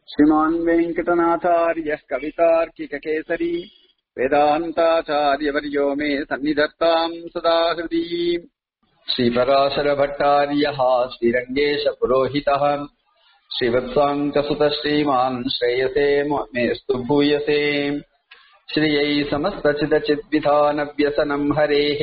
श्रीमान् वेङ्कटनाथार्यः कवितार्किककेसरी वेदान्ताचार्यवर्यो मे सन्निधत्ताम् सदा हृदि श्रीपराशरभट्टार्यः श्रीरङ्गेशपुरोहितः श्रीवत्साङ्कसुतः श्रीमान् श्रेयसे मेस्तु भूयसे श्रियै समस्तचिदचिद्विधानव्यसनम् हरेः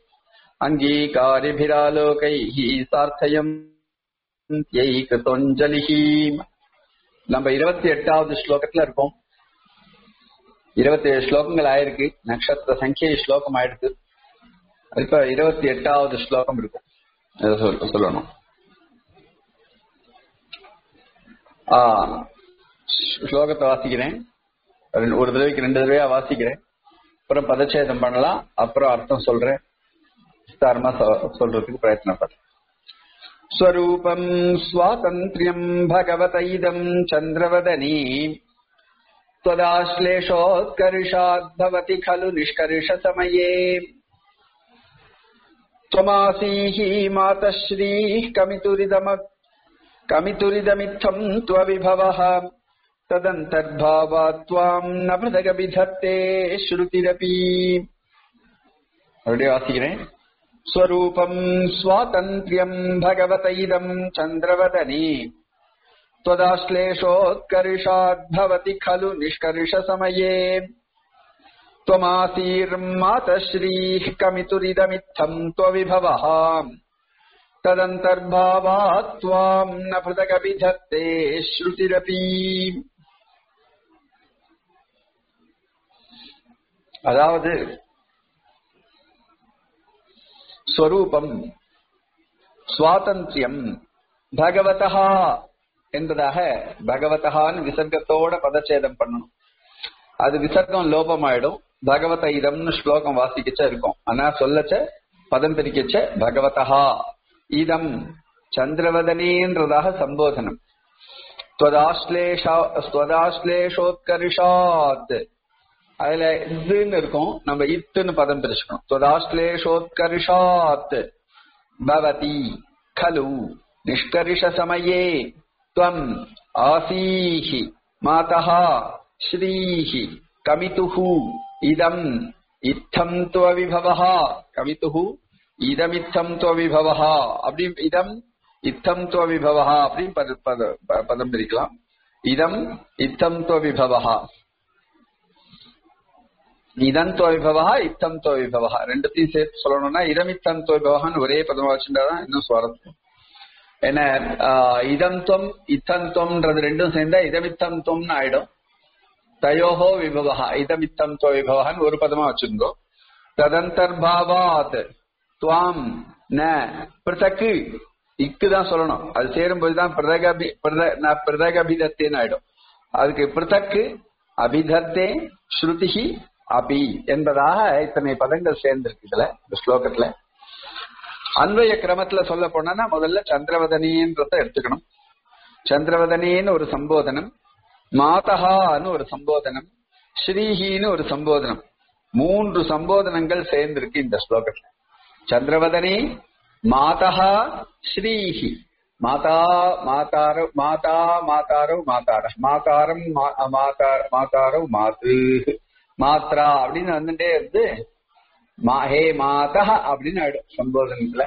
अङ्गीकार्यभिरालोकैः सार्थयम् யை கிருத்தோஞ்சலிஹி நம்ம இருபத்தி எட்டாவது ஸ்லோகத்துல இருக்கோம் இருபத்தி ஏழு ஸ்லோகங்கள் ஆயிருக்கு நட்சத்திர சங்கிய ஸ்லோகம் ஆயிடுது இப்ப இருபத்தி எட்டாவது ஸ்லோகம் இருக்கும் இதை சொல்- சொல்லணும் ஆ, ஸ்லோகத்தை வாசிக்கிறேன் ரெண்டு- ஒரு தடவைக்கு ரெண்டு தடவையா வாசிக்கிறேன் அப்புறம் பதச்சேதம் பண்ணலாம் அப்புறம் அர்த்தம் சொல்றேன் விஸ்தாரமா சொ- சொல்றதுக்கு பிரயத்னப்படுறேன் स्वरूपम् स्वातन्त्र्यम् भगवत इदम् चन्द्रवदनी त्वदाश्लेषोत्कर्षाद्भवति खलु निष्कर्षसमये त्वमासीः मातश्रीः कमितुरिदम कमितुरिदमित्थम् त्वविभवः तदन्तर्भावात् त्वाम् न पृथगभिधत्ते श्रुतिरपि அப்படியே வாசிக்கிறேன் स्वरूपम् स्वातन्त्र्यम् भगवत इदम् चन्द्रवदनी त्वदाश्लेषोत्कर्षाद्भवति खलु निष्कर्षसमये त्वमासीर्मातश्रीः कमितुरिदमित्थम् त्वविभवः तदन्तर्भावात् त्वाम् न पृथगभिधत्ते श्रुतिरपि அதாவது ஸ்வரூபம் சுவாதந்திரியம் பகவதா என்பதாக பகவதகான்னு விசர்க்கத்தோட பதச்சேதம் பண்ணணும் அது விசர்க்கம் லோபமாயிடும் பகவத இதம்னு ஸ்லோகம் வாசிக்கச்ச இருக்கும் ஆனா சொல்லச்ச பதம் பிரிக்கச்ச பகவதா இதம் சந்திரவதனேன்றதாக சம்போதனம் ஸ்வதாஸ்லேஷா- ஸ்வதாஸ்லேஷோத்கர்ஷாத் அதுல இதுன்னு இருக்கும் நம்ம இத்துன்னு பதம் பிரிச்சுக்கணும் துவதாஸ்லேஷோத்கர்ஷாத் பவதி खलु निष्कर्षसमये त्वम् आसीः मातः श्रीः कमितुः इदम् इत्थम् त्वविभवः कमितुः இதமித்தம் துவவிபவஹா அப்படி இதம் இத்தம் துவவிபவஹா அப்படின்னு பத பத- ப- பதம் பிரிக்கலாம் இதம் இத்தம் துவவிபவஹா இதந்தோ விபவா இத்தந்தோ விபவா ரெண்டுத்தையும் சேர்த்து சொல்லணும்னா இதமித்தம் விபவான்னு ஒரே பதமா வச்சுட்டாதான் இன்னும் சுவாரஸ்யம் ஏன்னா ஆஹ், இதந்தம் இத்தந்தம்ன்றது ரெண்டும் சேர்ந்தா இதமித்தம்னு ஆயிடும் தயோஹோ விபவா இதமித்தம் விபவான்னு ஒரு பதமா வச்சிருந்தோ ததந்தர்பாவாத் துவாம் ந பிருத்தக்கு இக்கு தான் சொல்லணும் அது சேரும்போது தான் பிரதகபி பிரத- ந பிரதகபிதத்தேன்னு ஆயிடும் அதுக்கு பிருத்தக்கு அபிதத்தே ஸ்ருதிஹி அபி என்பதாக இத்தனை பதங்கள் சேர்ந்திருக்கு இதுல இந்த ஸ்லோகத்துல அன்வய கிரமத்துல சொல்ல போனா முதல்ல சந்திரவதனின்றத எடுத்துக்கணும் சந்திரவதனின்னு ஒரு சம்போதனம் மாதஹான்னு ஒரு சம்போதனம் ஸ்ரீஹின்னு ஒரு சம்போதனம் மூன்று சம்போதனங்கள் சேர்ந்திருக்கு இந்த ஸ்லோகத்துல சந்திரவதனி மாதா ஸ்ரீஹி மாதா மாதாரோ மாதா மாதாரோ மாதார மாதாரம் மா- மாதா- மாதாரோ மாது மாத்ரா அப்படின்னு வந்துட்டே இருந்து மா ஹே மாதா அப்படின்னு ஆயிடும் சம்போதனத்துல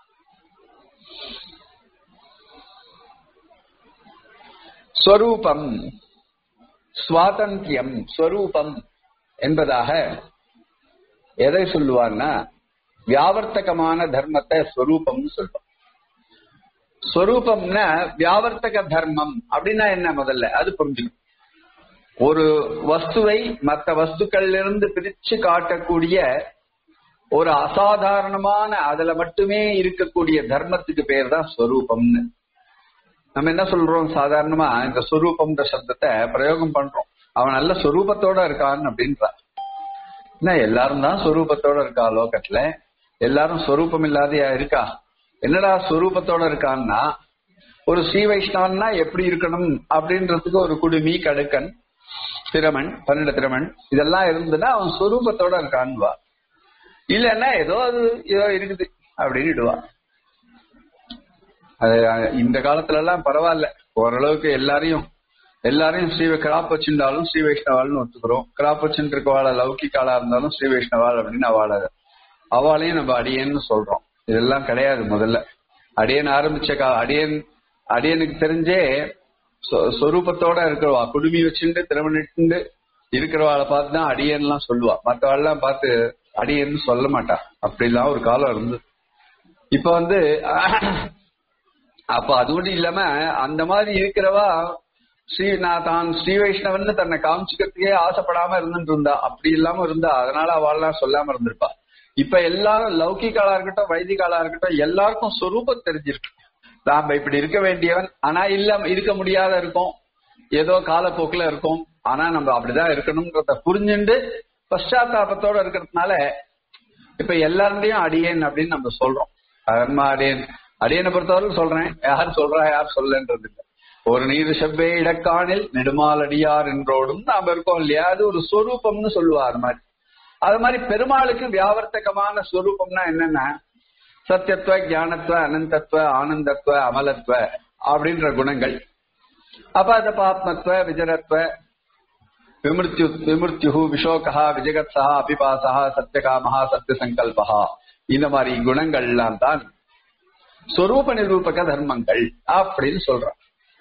ஸ்வரூபம் சுவாதந்தியம் ஸ்வரூபம் என்பதாக எதை சொல்லுவார்னா வியாவர்த்தகமான தர்மத்தை ஸ்வரூபம்னு சொல்லுவோம் ஸ்வரூபம்னா வியாவர்த்தக தர்மம் அப்படின்னா என்ன முதல்ல அது புரிஞ்சுக்கணும் ஒரு வஸ்துவை மற்ற வஸ்துக்கள்ல இருந்து பிரிச்சு காட்டக்கூடிய ஒரு அசாதாரணமான அதுல மட்டுமே இருக்கக்கூடிய தர்மத்துக்கு பேர் தான் ஸ்வரூபம்னு நம்ம என்ன சொல்றோம் சாதாரணமா இந்த ஸ்வரூபம்ன்ற சப்தத்தை பிரயோகம் பண்றோம் அவன் நல்ல ஸ்வரூபத்தோட இருக்கான் அப்படின்றான் என்ன எல்லாரும் தான் ஸ்வரூபத்தோட இருக்கா லோகத்துல எல்லாரும் ஸ்வரூபம் இல்லாதையா இருக்கா என்னடா ஸ்வரூபத்தோட இருக்கான்னா ஒரு ஸ்ரீ வைஷ்ணவன்னா எப்படி இருக்கணும் அப்படின்றதுக்கு ஒரு குடுமி கடுக்கன் திறமன் பன்னெண்டு திறமன் இதெல்லாம் இருந்ததுன்னா அவன் ஸ்வரூபத்தோட இருக்கான்வா இல்லன்னா ஏதோ அது ஏதோ இருக்குது அப்படின்னுடுவான் அது அஹ், இந்த காலத்துல எல்லாம் பரவாயில்ல ஓரளவுக்கு எல்லாரையும் எல்லாரையும் ஸ்ரீ கிராப் வச்சிருந்தாலும் ஸ்ரீ வைஷ்ணவாள்னு ஒத்துக்கிறோம் கிராப் வச்சுட்டு இருக்கவாள லௌகிக்காளா இருந்தாலும் ஸ்ரீ வைஷ்ணவாள் அப்படின்னு அவள அவளையும் நம்ம அடியேன்னு சொல்றோம் இதெல்லாம் கிடையாது முதல்ல அடியன் ஆரம்பிச்ச கா அடியன் அடியனுக்கு தெரிஞ்சே சொ- சொரூபத்தோட இருக்கிறவா குடுமி வச்சுட்டு திருமணிட்டு இருக்கிறவாளை பார்த்து தான் அடியன்லாம் சொல்லுவா மற்றவாள்லாம் பார்த்து அடியன்னு சொல்ல மாட்டா அப்படிலாம் ஒரு காலம் இருந்தது இப்ப வந்து அப்ப அது மட்டும் இல்லாம அந்த மாதிரி இருக்கிறவா ஸ்ரீ நான் தான் ஸ்ரீ வைஷ்ணவன் தன்னை காமிச்சுக்கிறதுக்கே ஆசைப்படாம இருந்துட்டு இருந்தா அப்படி இல்லாம இருந்தா அதனால அவள்லாம் சொல்லாம இருந்திருப்பா இப்ப எல்லாரும் லௌகிகாலா இருக்கட்டும் வைதிகாலா இருக்கட்டும் எல்லாருக்கும் சொரூபம் தெரிஞ்சிருக்கு நாம இப்படி இருக்க வேண்டியவன் ஆனா இல்ல இருக்க முடியாத இருக்கும் ஏதோ காலப்போக்குல இருக்கும் ஆனா நம்ம அப்படிதான் இருக்கணும்ன்றத புரிஞ்சுண்டு பశ్చాத்தாபத்தோட இருக்கிறதுனால இப்ப எல்லாருடையும் அடியேன் அப்படின்னு நம்ம சொல்றோம் அதன்மா அடியேன் அடியனை பொறுத்தவரை சொல்றேன் யார் சொல்றா யார் சொல்லன்றது இல்ல ஒரு நீர் செவ்வே இடக்காணில் நெடுமால் அடியார் என்றோடும் நாம இருக்கோம் இல்லையா அது ஒரு சொரூபம்னு சொல்லுவா அது மாதிரி அது மாதிரி பெருமாளுக்கு வியாவர்த்தகமான ஸ்வரூபம்னா என்னன்னா சத்தியத்துவ ஞானத்துவ அனந்தத்துவ ஆனந்தத்துவ அமலத்துவ அப்படின்ற குணங்கள் அப்ப அந்த பாப்மத்துவ விஜரத்துவ விமிருத்யு விமிருத்யு விஷோகா விஜகத்சா அபிபாசா சத்தியகாமஹா சத்திய சங்கல்பா இந்த மாதிரி குணங்கள்லாம் தான் சொரூப நிரூபக தர்மங்கள் அப்படின்னு சொல்றான்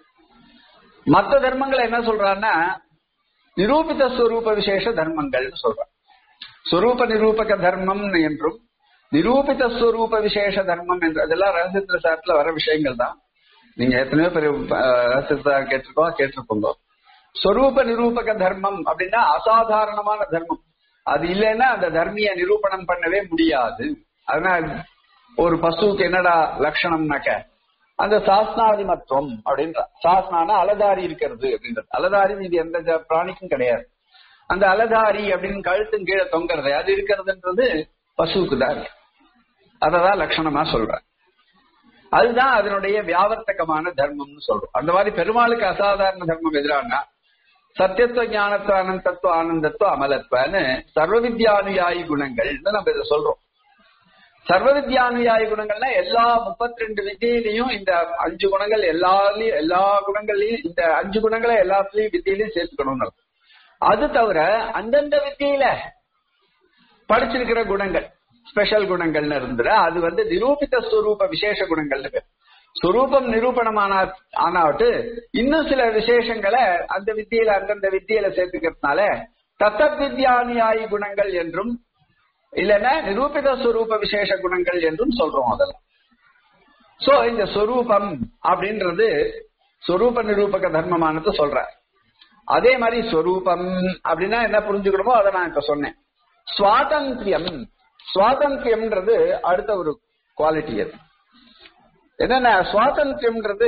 மத்த தர்மங்களை என்ன சொல்றான்னா நிரூபித ஸ்வரூப விசேஷ தர்மங்கள்னு சொல்றான் ஸ்வரூப நிரூபக தர்மம் என்றும் நிரூபித ஸ்வரூப விசேஷ தர்மம் என்று அதெல்லாம் ரகசியத்திர சாரத்துல வர விஷயங்கள் தான் நீங்க எத்தனையோ பெரிய ரகசியத்தை கேட்டிருக்கோம் கேட்டிருக்கோங்க ஸ்வரூப நிரூபக தர்மம் அப்படின்னா அசாதாரணமான தர்மம் அது இல்லைன்னா அந்த தர்மிய நிரூபணம் பண்ணவே முடியாது அதனால ஒரு பசுவுக்கு என்னடா லட்சணம்னாக்க அந்த சாஸ்னாதிமத்துவம் அப்படின்ற சாஸ்னானா அலதாரி இருக்கிறது அப்படின்றது அலதாரி இது எந்த ஜ- பிராணிக்கும் கிடையாது அந்த அலதாரி அப்படின்னு கழுத்தும் கீழே தொங்குறது அது இருக்கிறதுன்றது பசுவுக்கு தான் இருக்கு அததான் லட்சணமா சொல்றேன் அதுதான் அதனுடைய வியாவர்த்தகமான தர்மம்னு சொல்றோம் அந்த மாதிரி பெருமாளுக்கு அசாதாரண தர்மம் எதிரானா சத்தியத்துவ ஞானத்துவ அனந்தத்துவ ஆனந்தத்துவ அமலத்துவன்னு சர்வ வித்யானுயாயி குணங்கள்னு நம்ம இதை சொல்றோம் சர்வ வித்யானுயாயி குணங்கள்னா எல்லா முப்பத்தி ரெண்டு வித்தியிலையும் இந்த அஞ்சு குணங்கள் எல்லாலையும் எல்லா குணங்கள்லயும் இந்த அஞ்சு குணங்களை எல்லாத்துலயும் வித்தியிலையும் சேர்த்துக்கணும்னு அர்த்தம். அது தவிர அந்தந்த வித்தியில படிச்சிருக்கிற குணங்கள் ஸ்பெஷல் குணங்கள்னு இருந்துட அது வந்து நிரூபித்த ஸ்வரூப விசேஷ குணங்கள்னு பேர் ஸ்வரூபம் நிரூபணம் ஆனா ஆனாட்டு இன்னும் சில விசேஷங்களை அந்த வித்தியில அந்தந்த வித்தியில சேர்த்துக்கிறதுனால தத்தத் வித்யானுயாயி குணங்கள் என்றும் இல்லைன்னா நிரூபித ஸ்வரூப விசேஷ குணங்கள் என்றும் சொல்றோம் அதெல்லாம் சோ இந்த ஸ்வரூபம் அப்படின்றது ஸ்வரூப நிரூபக தர்மமானது சொல்ற அதே மாதிரி ஸ்வரூபம் அப்படின்னா என்ன புரிஞ்சுக்கணுமோ அதை நான் இப்ப சொன்னேன் சுவாதந்திரியம் சுவாதந்திரியம்ன்றது அடுத்த ஒரு குவாலிட்டி அது என்னன்னா சுவாதந்திரியம்ன்றது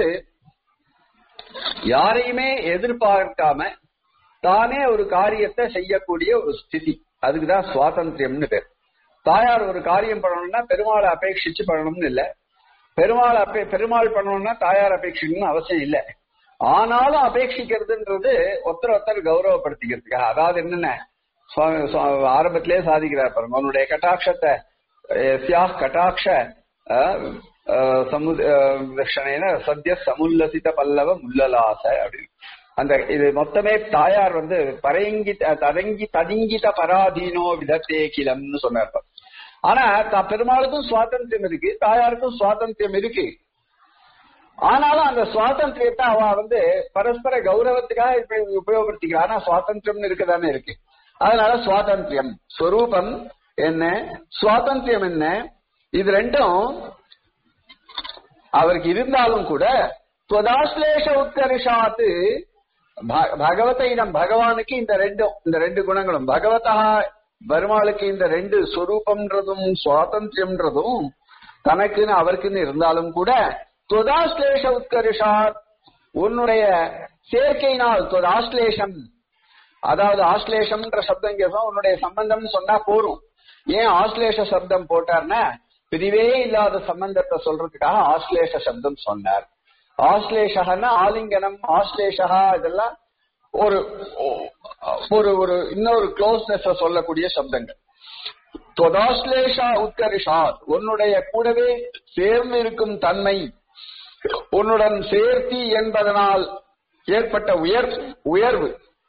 யாரையுமே எதிர்பார்க்காம தானே ஒரு காரியத்தை செய்யக்கூடிய ஒரு ஸ்திதி அதுக்குதான் சுவாதந்திரியம்னு பேர் தாயார் ஒரு காரியம் பண்ணணும்னா பெருமாளை அபேட்சிச்சு பண்ணணும்னு இல்ல பெருமாள் அப்பே பெருமாள் பண்ணணும்னா தாயார் அபேட்சிக்கணும்னு அவசியம் இல்ல ஆனாலும் அபேட்சிக்கிறதுன்றது ஒருத்தர் ஒருத்தர் கௌரவப்படுத்திக்கிறதுக்காக அதாவது என்னென்ன சுவா- சுவா- ஆரம்பத்திலே சாதிக்கிறார் பாருங்க உன்னுடைய கட்டாட்சத்தை எஸ்யா கட்டாட்ச அஹ், அஹ், சமு- அஹ், லட்சணேன சத்ய சமுல்லசித பல்லவ முல்லலாச அப்படின்னு அந்த இது மொத்தமே தாயார் வந்து பரங்கி ததங்கி ததிங்கித பராதீனோ விதத்தே கிலம்னு சொன்னார் பாரு. ஆனா த- பெருமாளுக்கும் சுவாதந்திரம் இருக்கு தாயாருக்கும் சுவாதந்திரம் இருக்கு ஆனாலும் அந்த சுவாதந்திரியத்தை அவ வந்து பரஸ்பர கௌரவத்துக்காக இப்படி உபயோகப்படுத்திக்கிறா ஆனா சுவாதந்திரம்னு இருக்குதானே இருக்கு அதனால சுவாதந்திரியம் ஸ்வரூபம் என்ன சுவாதந்திரியம் என்ன இது ரெண்டும் அவருக்கு இருந்தாலும் கூட துவதாஸ்லேஷ உத்கர்ஷாத்து ப- பகவத இடம் பகவானுக்கு இந்த ரெண்டும் இந்த ரெண்டு குணங்களும் பகவதா பெருமாளுக்கு இந்த ரெண்டு ஸ்வரூபம்ன்றதும் சுவாதந்திரம்ன்றதும் தனக்குன்னு அவருக்குன்னு இருந்தாலும் கூட துவதாஸ்லேஷ உத்கர்ஷாத் உன்னுடைய சேர்க்கையினால் துவதாஸ்லேஷம் அதாவது ஆஸ்லேஷம்ன்ற சப்தம் இங்க சொன்னா உன்னுடைய சம்பந்தம்னு சொன்னா போரும் ஏன் ஆஸ்லேஷ சப்தம் போட்டார்னா பிரிவே இல்லாத சம்பந்தத்தை சொல்றதுக்காக ஆஸ்லேஷ சப்தம் சொன்னார் ஆஸ்லேஷகன்னா ஆலிங்கனம் ஆஸ்லேஷகா இதெல்லாம் ஒரு ஒரு ஒரு இன்னொரு க்ளோஸ்னஸ் சொல்லக்கூடிய சப்தங்கள் தொதாஸ்லேஷா உத்கரிஷாத் உன்னுடைய கூடவே சேர்ந்து இருக்கும் தன்மை உன்னுடன் சேர்த்தி என்பதனால் ஏற்பட்ட உயர் உயர்வு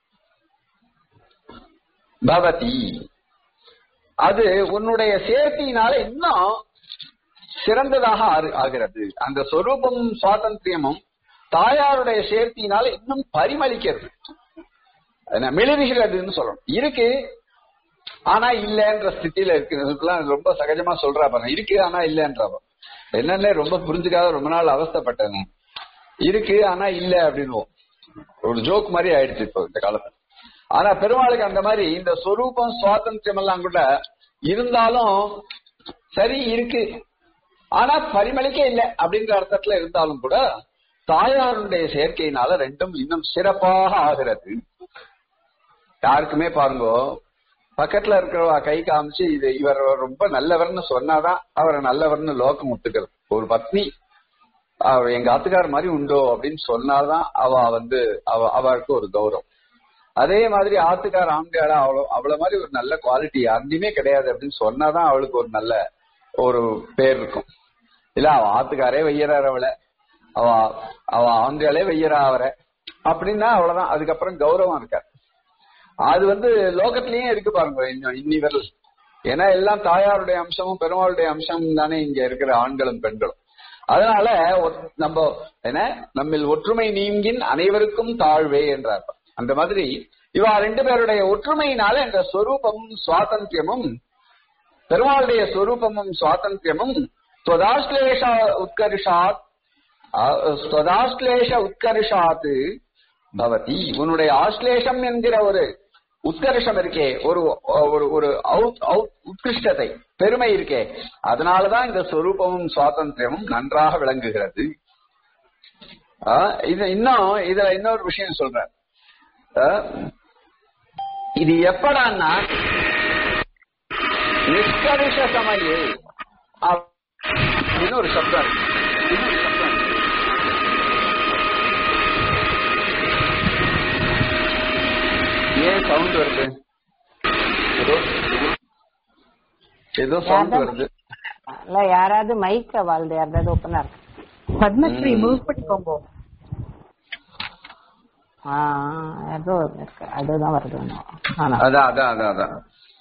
பவதி அது உன்னுடைய சேர்த்தியினால இன்னும் சிறந்ததாக ஆறு- ஆகிறது அந்த சொரூபமும் சுவாதந்திரியமும் தாயாருடைய சேர்த்தியினால இன்னும் பரிமளிக்கிறது என்ன, மிளிர்கிறதுன்னு சொல்லணும் இருக்கு ஆனா இல்லன்ற ஸ்திதியில இருக்கு இதுக்கெல்லாம் ரொம்ப சகஜமா சொல்றா பாருங்க இருக்கு ஆனா இல்லன்றவ என்னன்னே ரொம்ப புரிஞ்சுக்காத ரொம்ப நாள் அவஸ்தைப்பட்டேன் நான். இருக்கு ஆனா இல்ல அப்படின்னு ஒரு ஜோக் மாதிரி ஆயிடுச்சு இப்போ இந்த காலத்துல ஆனா பெருமாளுக்கு அந்த மாதிரி இந்த சொரூபம் சுவாதந்திரம் எல்லாம் கூட இருந்தாலும் சரி இருக்கு ஆனா பரிமளிக்க இல்ல அப்படின்ற அர்த்தத்துல இருந்தாலும் கூட தாயாருடைய சேர்க்கையினால ரெண்டும் இன்னும் சிறப்பாக ஆகிறது யாருக்குமே பாருங்க பக்கத்துல இருக்கிறவா கை காமிச்சு இது இவர் ரொம்ப நல்லவர்னு சொன்னாதான் அவரை நல்லவர்னு லோகம் ஒத்துக்கிறது ஒரு பத்னி அவ எங்க ஆத்துக்கார மாதிரி உண்டோ அப்படின்னு சொன்னாதான் அவ வந்து அவ அவருக்கு ஒரு கௌரவம் அதே மாதிரி ஆத்துக்கார ஆம்பியாடா அவ்வளவு அவ்வளவு மாதிரி ஒரு நல்ல குவாலிட்டி யாருமே கிடையாது அப்படின்னு சொன்னாதான் அவளுக்கு ஒரு நல்ல ஒரு பேர் இருக்கும் இல்ல அவ ஆத்துக்காரே வையறாரு அவளை அவ அவ ஆம்பியாலே வையறா அவரை அப்படின்னா அவ்வளவுதான் அதுக்கப்புறம் கௌரவம் இருக்காது அது வந்து லோகத்திலயும் இருக்கு பாருங்க இன்னும் இன்னி வரல் ஏன்னா எல்லாம் தாயாருடைய அம்சமும் பெருமாளுடைய அம்சமும் தானே இங்க இருக்கிற ஆண்களும் பெண்களும் அதனால ஒத்- நம்ம என்ன நம்மில் ஒற்றுமை நீங்கின் அனைவருக்கும் தாழ்வே என்றார் அந்த மாதிரி இவா ரெண்டு பேருடைய ஒற்றுமையினால இந்த சொரூபமும் சுவாதந்திரமும் பெருமாளுடைய சொரூபமும் சுவாதந்திரமும் ஸ்வதாஸ்லேஷ உத்கர்ஷாத் அ- ஸ்வதாஸ்லேஷ உத்கர்ஷாத் பவதி உன்னுடைய ஆஸ்லேஷம் என்கிற ஒரு உத்கர்ஷம் இருக்கே ஒரு ஒரு ஒரு அவுத்- அவுத்- உத்கிருஷ்டத்தை பெருமை இருக்கே அதனாலதான் இந்த சொரூபமும் சுவாதந்திரமும் நன்றாக விளங்குகிறது ஆ, இது இன்னும் இதுல இன்னொரு விஷயம் சொல்றேன் ஆ, இது எப்படான்னா நிஷ்கர்ஷ சமயே அப்படின்னு ஒரு சப்தம் இருக்கு. இன்னொரு சப்தம் இருக்கு. ஏன் சவுண்ட் வருது ஏதோ ஏதோ சவுண்ட் வருது இல்ல யாராவது மைக்க வாழ்ந்து யாராவது ஓப்பனா இருக்கு பத்மஸ்ரீ ம். மூவ் பண்ணிக்கோங்க ஆ, ஏதோ இருக்கு அதுதான் வருது இன்னும். ஆனா அதான் அதான் அதான் அதான்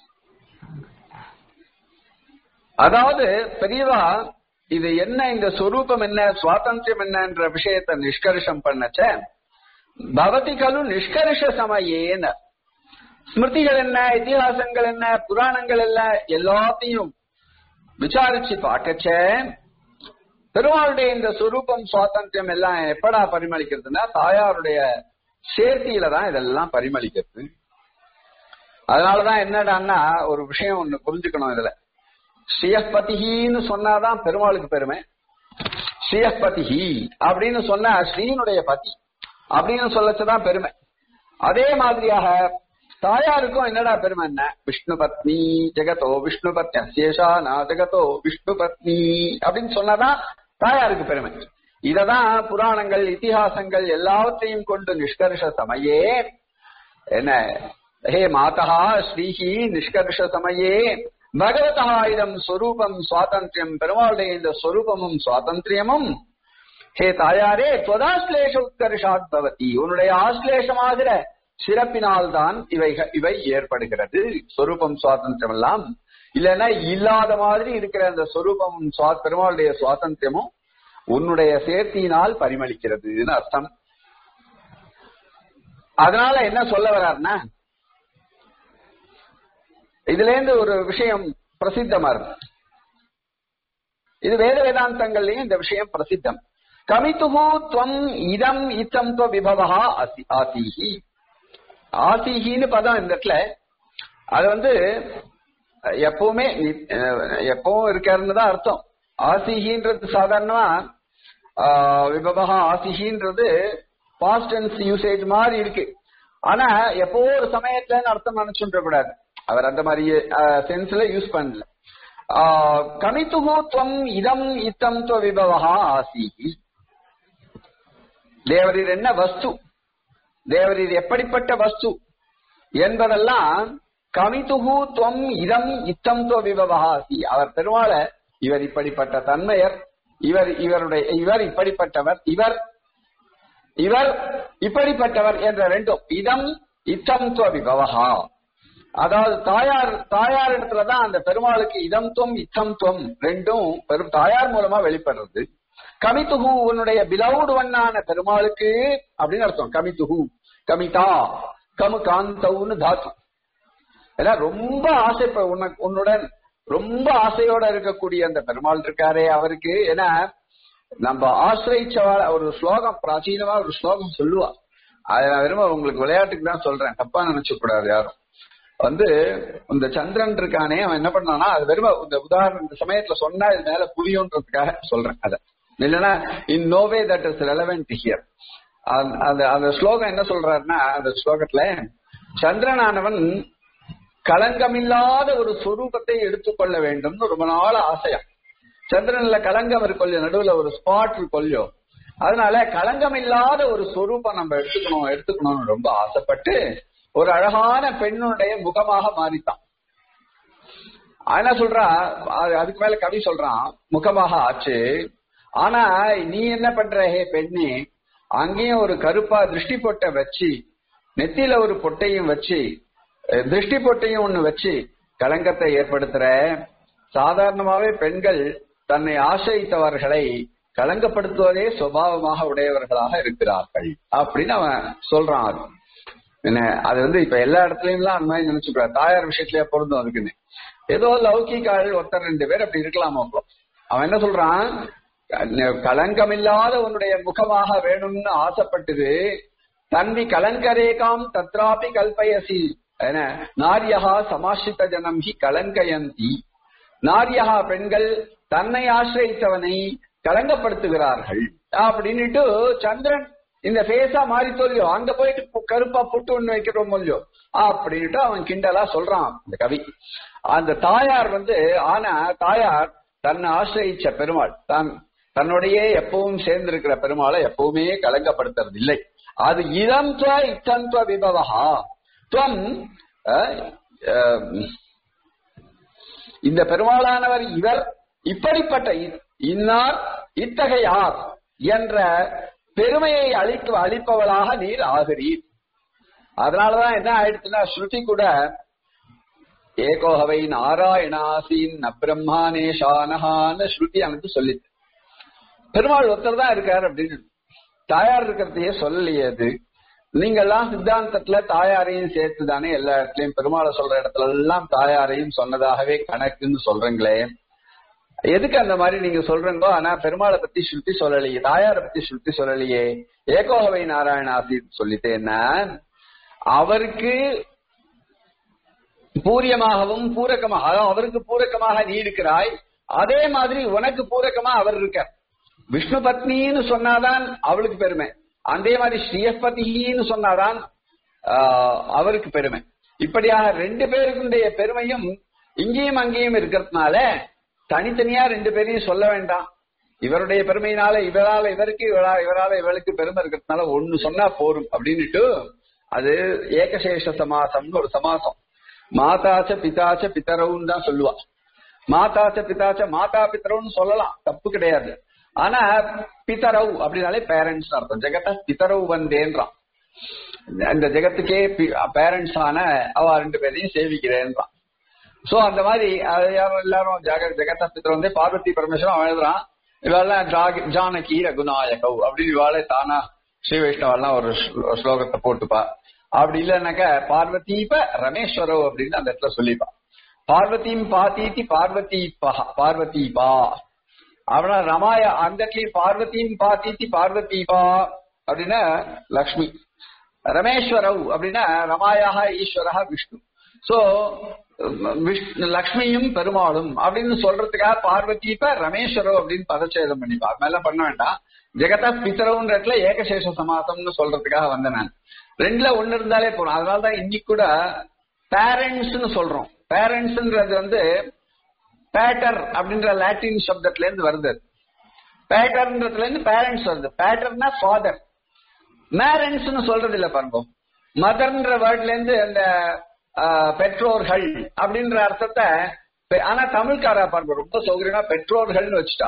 அதாவது பெரியவா இது என்ன இந்த சொரூபம் என்ன சுவாதந்திரம் என்னன்ற விஷயத்தை நிஷ்கர்ஷம் பண்ணச்ச பவதி கலு நிஷ்கர்ஷ சமயேன ஸ்மிருதிகள் என்ன இதிகாசங்கள் என்ன புராணங்கள் என்ன எல்லாத்தையும் விசாரிச்சு பார்க்கச்ச பெருமாளுடைய இந்த சொரூபம் சுவாதந்திரம் எல்லாம் எப்படா பரிமளிக்கிறதுன்னா தாயாருடைய சேர்த்தியில தான் இதெல்லாம் பரிமளிக்கிறது அதனாலதான் என்னடான்னா ஒரு விஷயம் ஒண்ணு புரிஞ்சுக்கணும் இதுல ஸ்ரீயப்பதிஹின்னு சொன்னாதான் பெருமாளுக்கு பெருமை ஸ்ரீயப்பதிஹி அப்படின்னு சொன்னா ஸ்ரீனுடைய பதி அப்படின்னு சொல்லச்சுதான் பெருமை அதே மாதிரியாக தாயாருக்கும் என்னடா பெருமை என்ன விஷ்ணு பத்னி ஜெகதோ விஷ்ணு பத்னி அசேஷா நா ஜெகதோ விஷ்ணு பத்னி அப்படின்னு சொன்னாதான் தாயாருக்கு பெருமை இததான் புராணங்கள் இதிகாசங்கள் எல்லாவற்றையும் கொண்டு நிஷ்கர்ஷ சமயே என்ன ஹே மாதா ஸ்ரீஹி நிஷ்கர்ஷ சமயே பகவதா இதம் ஸ்வரூபம் சுவாதந்திரியம் பெருமாளுடைய இந்த ஸ்வரூபமும் சுவாதந்திரியமும் ஹே தாயாரே துவதாஸ்லேஷ உத்கர்ஷாத் பவதி உன்னுடைய ஆஸ்லேஷமாகிற சிறப்பினால்தான் இவை இவை ஏற்படுகிறது சொரூபம் சுவாதந்திரம் எல்லாம் இல்லைன்னா இல்லாத மாதிரி இருக்கிற அந்த சொரூபமும் சுவா- பெருமாளுடைய சுவாதந்திரமும் உன்னுடைய சேர்த்தியினால் பரிமளிக்கிறதுன்னு அர்த்தம் அதனால என்ன சொல்ல வர்றாருன்னா இதுல இருந்து ஒரு விஷயம் பிரசித்தமா இருக்கு இது வேத வேதாந்தங்கள்லயும் இந்த விஷயம் பிரசித்தம் கமித்துகு துவம் இதம் இத்தம் துவ விபவா அசி ஆசீஹி ஆசீஹின்னு பதம் இந்த இடத்துல அது வந்து அஹ், எப்பவுமே நி- அஹ், எப்பவும் இருக்காருன்னு தான் அர்த்தம் ஆசிஹின்றது சாதாரணமா ஆஹ், விபவா ஆசிஹின்றது பாஸ்ட் டென்ஸ் யூசேஜ் மாதிரி இருக்கு ஆனா எப்போ ஒரு சமயத்துலன்னு அர்த்தம் நினைச்சுன்ற கூடாது அவர் அந்த மாதிரி சென்ஸ்ல யூஸ் பண்ணல ஆஹ், கமித்துகு துவம் இதம் இத்தம் துவ விபவா ஆசிஹி தேவரீர் என்ன வஸ்து தேவரீர் எப்படிப்பட்ட வஸ்து என்பதெல்லாம் கமிதுகு துவம் இதம் இத்தம் துவ விபவகாசி அவர் பெருமாள இவர் இப்படிப்பட்ட தன்மையர் இவர் இவருடைய இவர் இப்படிப்பட்டவர் இவர் இவர் இப்படிப்பட்டவர் என்ற ரெண்டும் இதம் இத்தம் துவ விபவஹா அதாவது தாயார் தாயார் இடத்துலதான் அந்த பெருமாளுக்கு இதம் துவம் இத்தம் துவம் ரெண்டும் பெரும் தாயார் மூலமா வெளிப்படுறது கமித்துகு உன்னுடைய பிலவுடுவண்ணான பெருமாளுக்கு அப்படின்னு அர்த்தம் கமித்துகு கமிதா கமு காந்தவுன்னு தாத்து ஏன்னா ரொம்ப ஆசை இப்ப உனக்கு உன்னுடன் ரொம்ப ஆசையோட இருக்கக்கூடிய அந்த பெருமாள் இருக்காரே அவருக்கு ஏன்னா நம்ம ஆசிரியச்சவாள ஒரு ஸ்லோகம் பிராச்சீனமா ஒரு ஸ்லோகம் சொல்லுவா அதை நான் விரும்ப உங்களுக்கு விளையாட்டுக்கு தான் சொல்றேன் தப்பா நினைச்ச கூடாது யாரும் வந்து இந்த சந்திரன் இருக்கானே அவன் என்ன பண்ணானா அது வெறும் இந்த உதாரணம் இந்த சமயத்துல சொன்னா இது மேல புரியுன்றதுக்காக சொல்றேன் அத இல்லைன்னா in no way that is relevant here அந்த அந்த ஸ்லோகம் என்ன சொல்றாருன்னா அந்த ஸ்லோகத்துல சந்திரனானவன் களங்கமில்லாத ஒரு சொரூபத்தை எடுத்துக்கொள்ள வேண்டும்னு ரொம்ப நாள் ஆசையா சந்திரன்ல களங்கம் இருக்கொல்லையோ நடுவுல ஒரு ஸ்பாட் இருக்கொல்லையோ அதனால களங்கம் இல்லாத ஒரு சொரூபம் நம்ம எடுத்துக்கணும் எடுத்துக்கணும்னு ரொம்ப ஆசைப்பட்டு ஒரு அழகான பெண்ணுடைய முகமாக மாறித்தான் என்ன சொல்றா அதுக்கு மேல கவி சொல்றான் முகமாக ஆச்சு ஆனா நீ என்ன பண்ற ஹே பெண்ணே அங்கேயும் ஒரு கருப்பா திருஷ்டி பொட்டை வச்சு நெத்தியில ஒரு பொட்டையும் வச்சு திருஷ்டி பொட்டையும் ஒண்ணு வச்சு களங்கத்தை ஏற்படுத்துற சாதாரணமாவே பெண்கள் தன்னை ஆசிரித்தவர்களை களங்கப்படுத்துவதே சுபாவமாக உடையவர்களாக இருக்கிறார்கள் அப்படின்னு அவன் சொல்றான் அது என்ன அது வந்து இப்ப எல்லா இடத்துலயும் அந்த மாதிரி நினைச்சுக்கூடாது தாயார் விஷயத்திலேயே பொருந்தும் அதுக்குன்னு ஏதோ லௌகிக்காள் ஒருத்தர் ரெண்டு பேர் அப்படி இருக்கலாமா அவன் என்ன சொல்றான் களங்கமில்லாத உன்னுடைய முகமாக வேணும்னு ஆசைப்பட்டது தன்வி கலங்கரேகாம் தத்ராபி கல்பயசி என நாரியகா சமாசித்த ஜனம் ஹி கலங்கயந்தி நாரியகா பெண்கள் தன்னை ஆசிரியத்தவனை கலங்கப்படுத்துகிறார்கள் அப்படின்னுட்டு சந்திரன் இந்த ஃபேஸா மாறி சொல்லியோ அங்க போயிட்டு கருப்பா புட்டு ஒண்ணு வைக்கிறோம் இல்லையோ அப்படின்ட்டு அவன் கிண்டலா சொல்றான் இந்த கவி அந்த தாயார் வந்து ஆனா தாயார் தன்னை ஆசிரியிச்ச பெருமாள் தான் தன்னுடைய எப்பவும் சேர்ந்திருக்கிற பெருமாளை எப்பவுமே கலங்கப்படுத்துறது இல்லை அது இதம் துவ இத்தம் துவ விபவஹா துவம் இந்த பெருமாளானவர் இவர் இப்படிப்பட்ட இன்னார் இத்தகையார் என்ற பெருமையை அளிக்க அளிப்பவளாக நீர் ஆகிறீர் அதனாலதான் என்ன ஆயிடுச்சுன்னா ஸ்ருதி கூட ஏகோஹவை நாராயணாசீன் ந பிரம்மானேஷானஹான்னு ஸ்ருதி எனக்கு சொல்லிச்சு பெருமாள் ஒருத்தர் தான் இருக்காரு அப்படின்னு தாயார் இருக்கிறதையே சொல்லலையே அது நீங்க எல்லாம் சித்தாந்தத்துல தாயாரையும் சேர்த்து தானே எல்லா இடத்துலயும் பெருமாளை சொல்ற இடத்துல எல்லாம் தாயாரையும் சொன்னதாகவே கணக்குன்னு சொல்றீங்களே எதுக்கு அந்த மாதிரி நீங்க சொல்றீங்கோ ஆனா பெருமாளை பத்தி ஸ்ருதி சொல்லலையே தாயாரை பத்தி ஸ்ருதி சொல்லலையே ஏகோகவை நாராயணாசி சொல்லிட்டேன்னா அவருக்கு பூரியமாகவும் பூரகமாக அவருக்கு பூரகமாக நீ இருக்கிறாய் அதே மாதிரி உனக்கு பூரகமா அவர் இருக்கார் விஷ்ணு பத்னின்னு சொன்னாதான் அவளுக்கு பெருமை அதே மாதிரி ஸ்ரீயப்பதின்னு சொன்னாதான் அவருக்கு பெருமை இப்படியாக ரெண்டு பேருக்குடைய பெருமையும் இங்கேயும் அங்கேயும் இருக்கிறதுனால தனித்தனியா ரெண்டு பேரையும் சொல்ல வேண்டாம் இவருடைய பெருமையினால இவரால இவருக்கு இவரா இவரால இவளுக்கு பெருமை இருக்கிறதுனால ஒண்ணு சொன்னா போரும் அப்படின்னுட்டு அது ஏகசேஷ சமாசம்னு ஒரு சமாசம் மாதாச்ச பிதாச்ச பித்தரவுன்னு தான் சொல்லுவா மாதாச்ச பிதாச்ச மாதா பித்தரவுன்னு சொல்லலாம் தப்பு கிடையாது ஆனா பித்தரவு அப்படின்னாலே பேரண்ட்ஸ் அர்த்தம் ஜெகத்த பித்தரவு வந்தேன்றான் இந்த ஜெகத்துக்கே பேரண்ட்ஸ் ஆன அவ ரெண்டு பேரையும் சேவிக்கிறேன்றான் சோ அந்த மாதிரி எல்லாரும் ஜெக ஜெகத்த பித்தர் வந்து பார்வதி பரமேஸ்வரம் அவன் எழுதுறான் இவெல்லாம் ஜானகி ரகுநாயகவ் அப்படின்னு இவாளே தானா ஸ்ரீ வைஷ்ணவெல்லாம் ஒரு ஸ்லோகத்தை போட்டுப்பா அப்படி இல்லைன்னாக்க பார்வதீப ரமேஸ்வரவ் அப்படின்னு அந்த இடத்துல சொல்லிப்பா பார்வதியும் பாத்தீதி பார்வதி பார்வதீபா அவனா ரமாய அந்த இடத்துலயும் பார்வதியும் பாத்தீதி பார்வதீபா அப்படின்னா லக்ஷ்மி ரமேஸ்வரவ் அப்படின்னா ரமாயாக ஈஸ்வரா விஷ்ணு சோ லக்ஷ்மியும் பெருமாளும் அப்படின்னு சொல்றதுக்காக பார்வதிப்ப ரமேஸ்வரோ அப்படின்னு பதச்சேதம் பண்ணிப்பா அது மேல பண்ண வேண்டாம் ஜெகதா பித்தரவுன்றதுல ஏகசேஷ சமாசம்னு சொல்றதுக்காக வந்தேன் நான் ரெண்டுல ஒண்ணு இருந்தாலே போறோம் அதனாலதான் இன்னைக்கு கூட பேரண்ட்ஸ்னு சொல்றோம் பேரண்ட்ஸ்ன்றது வந்து பேட்டர் அப்படின்ற லாட்டின் சப்தத்துல இருந்து வருது பேட்டர்ன்றதுல இருந்து பேரண்ட்ஸ் வருது பேட்டர்னா ஃபாதர் மேரண்ட்ஸ்னு சொல்றது இல்ல பாருங்க மதர்ன்ற வேர்ட்ல இருந்து அந்த பெற்றோர்கள் அப்படின்ற அர்த்தத்தை ஆனா தமிழ்காரா பாருங்க ரொம்ப சௌகரியமா பெற்றோர்கள்னு வச்சுட்டா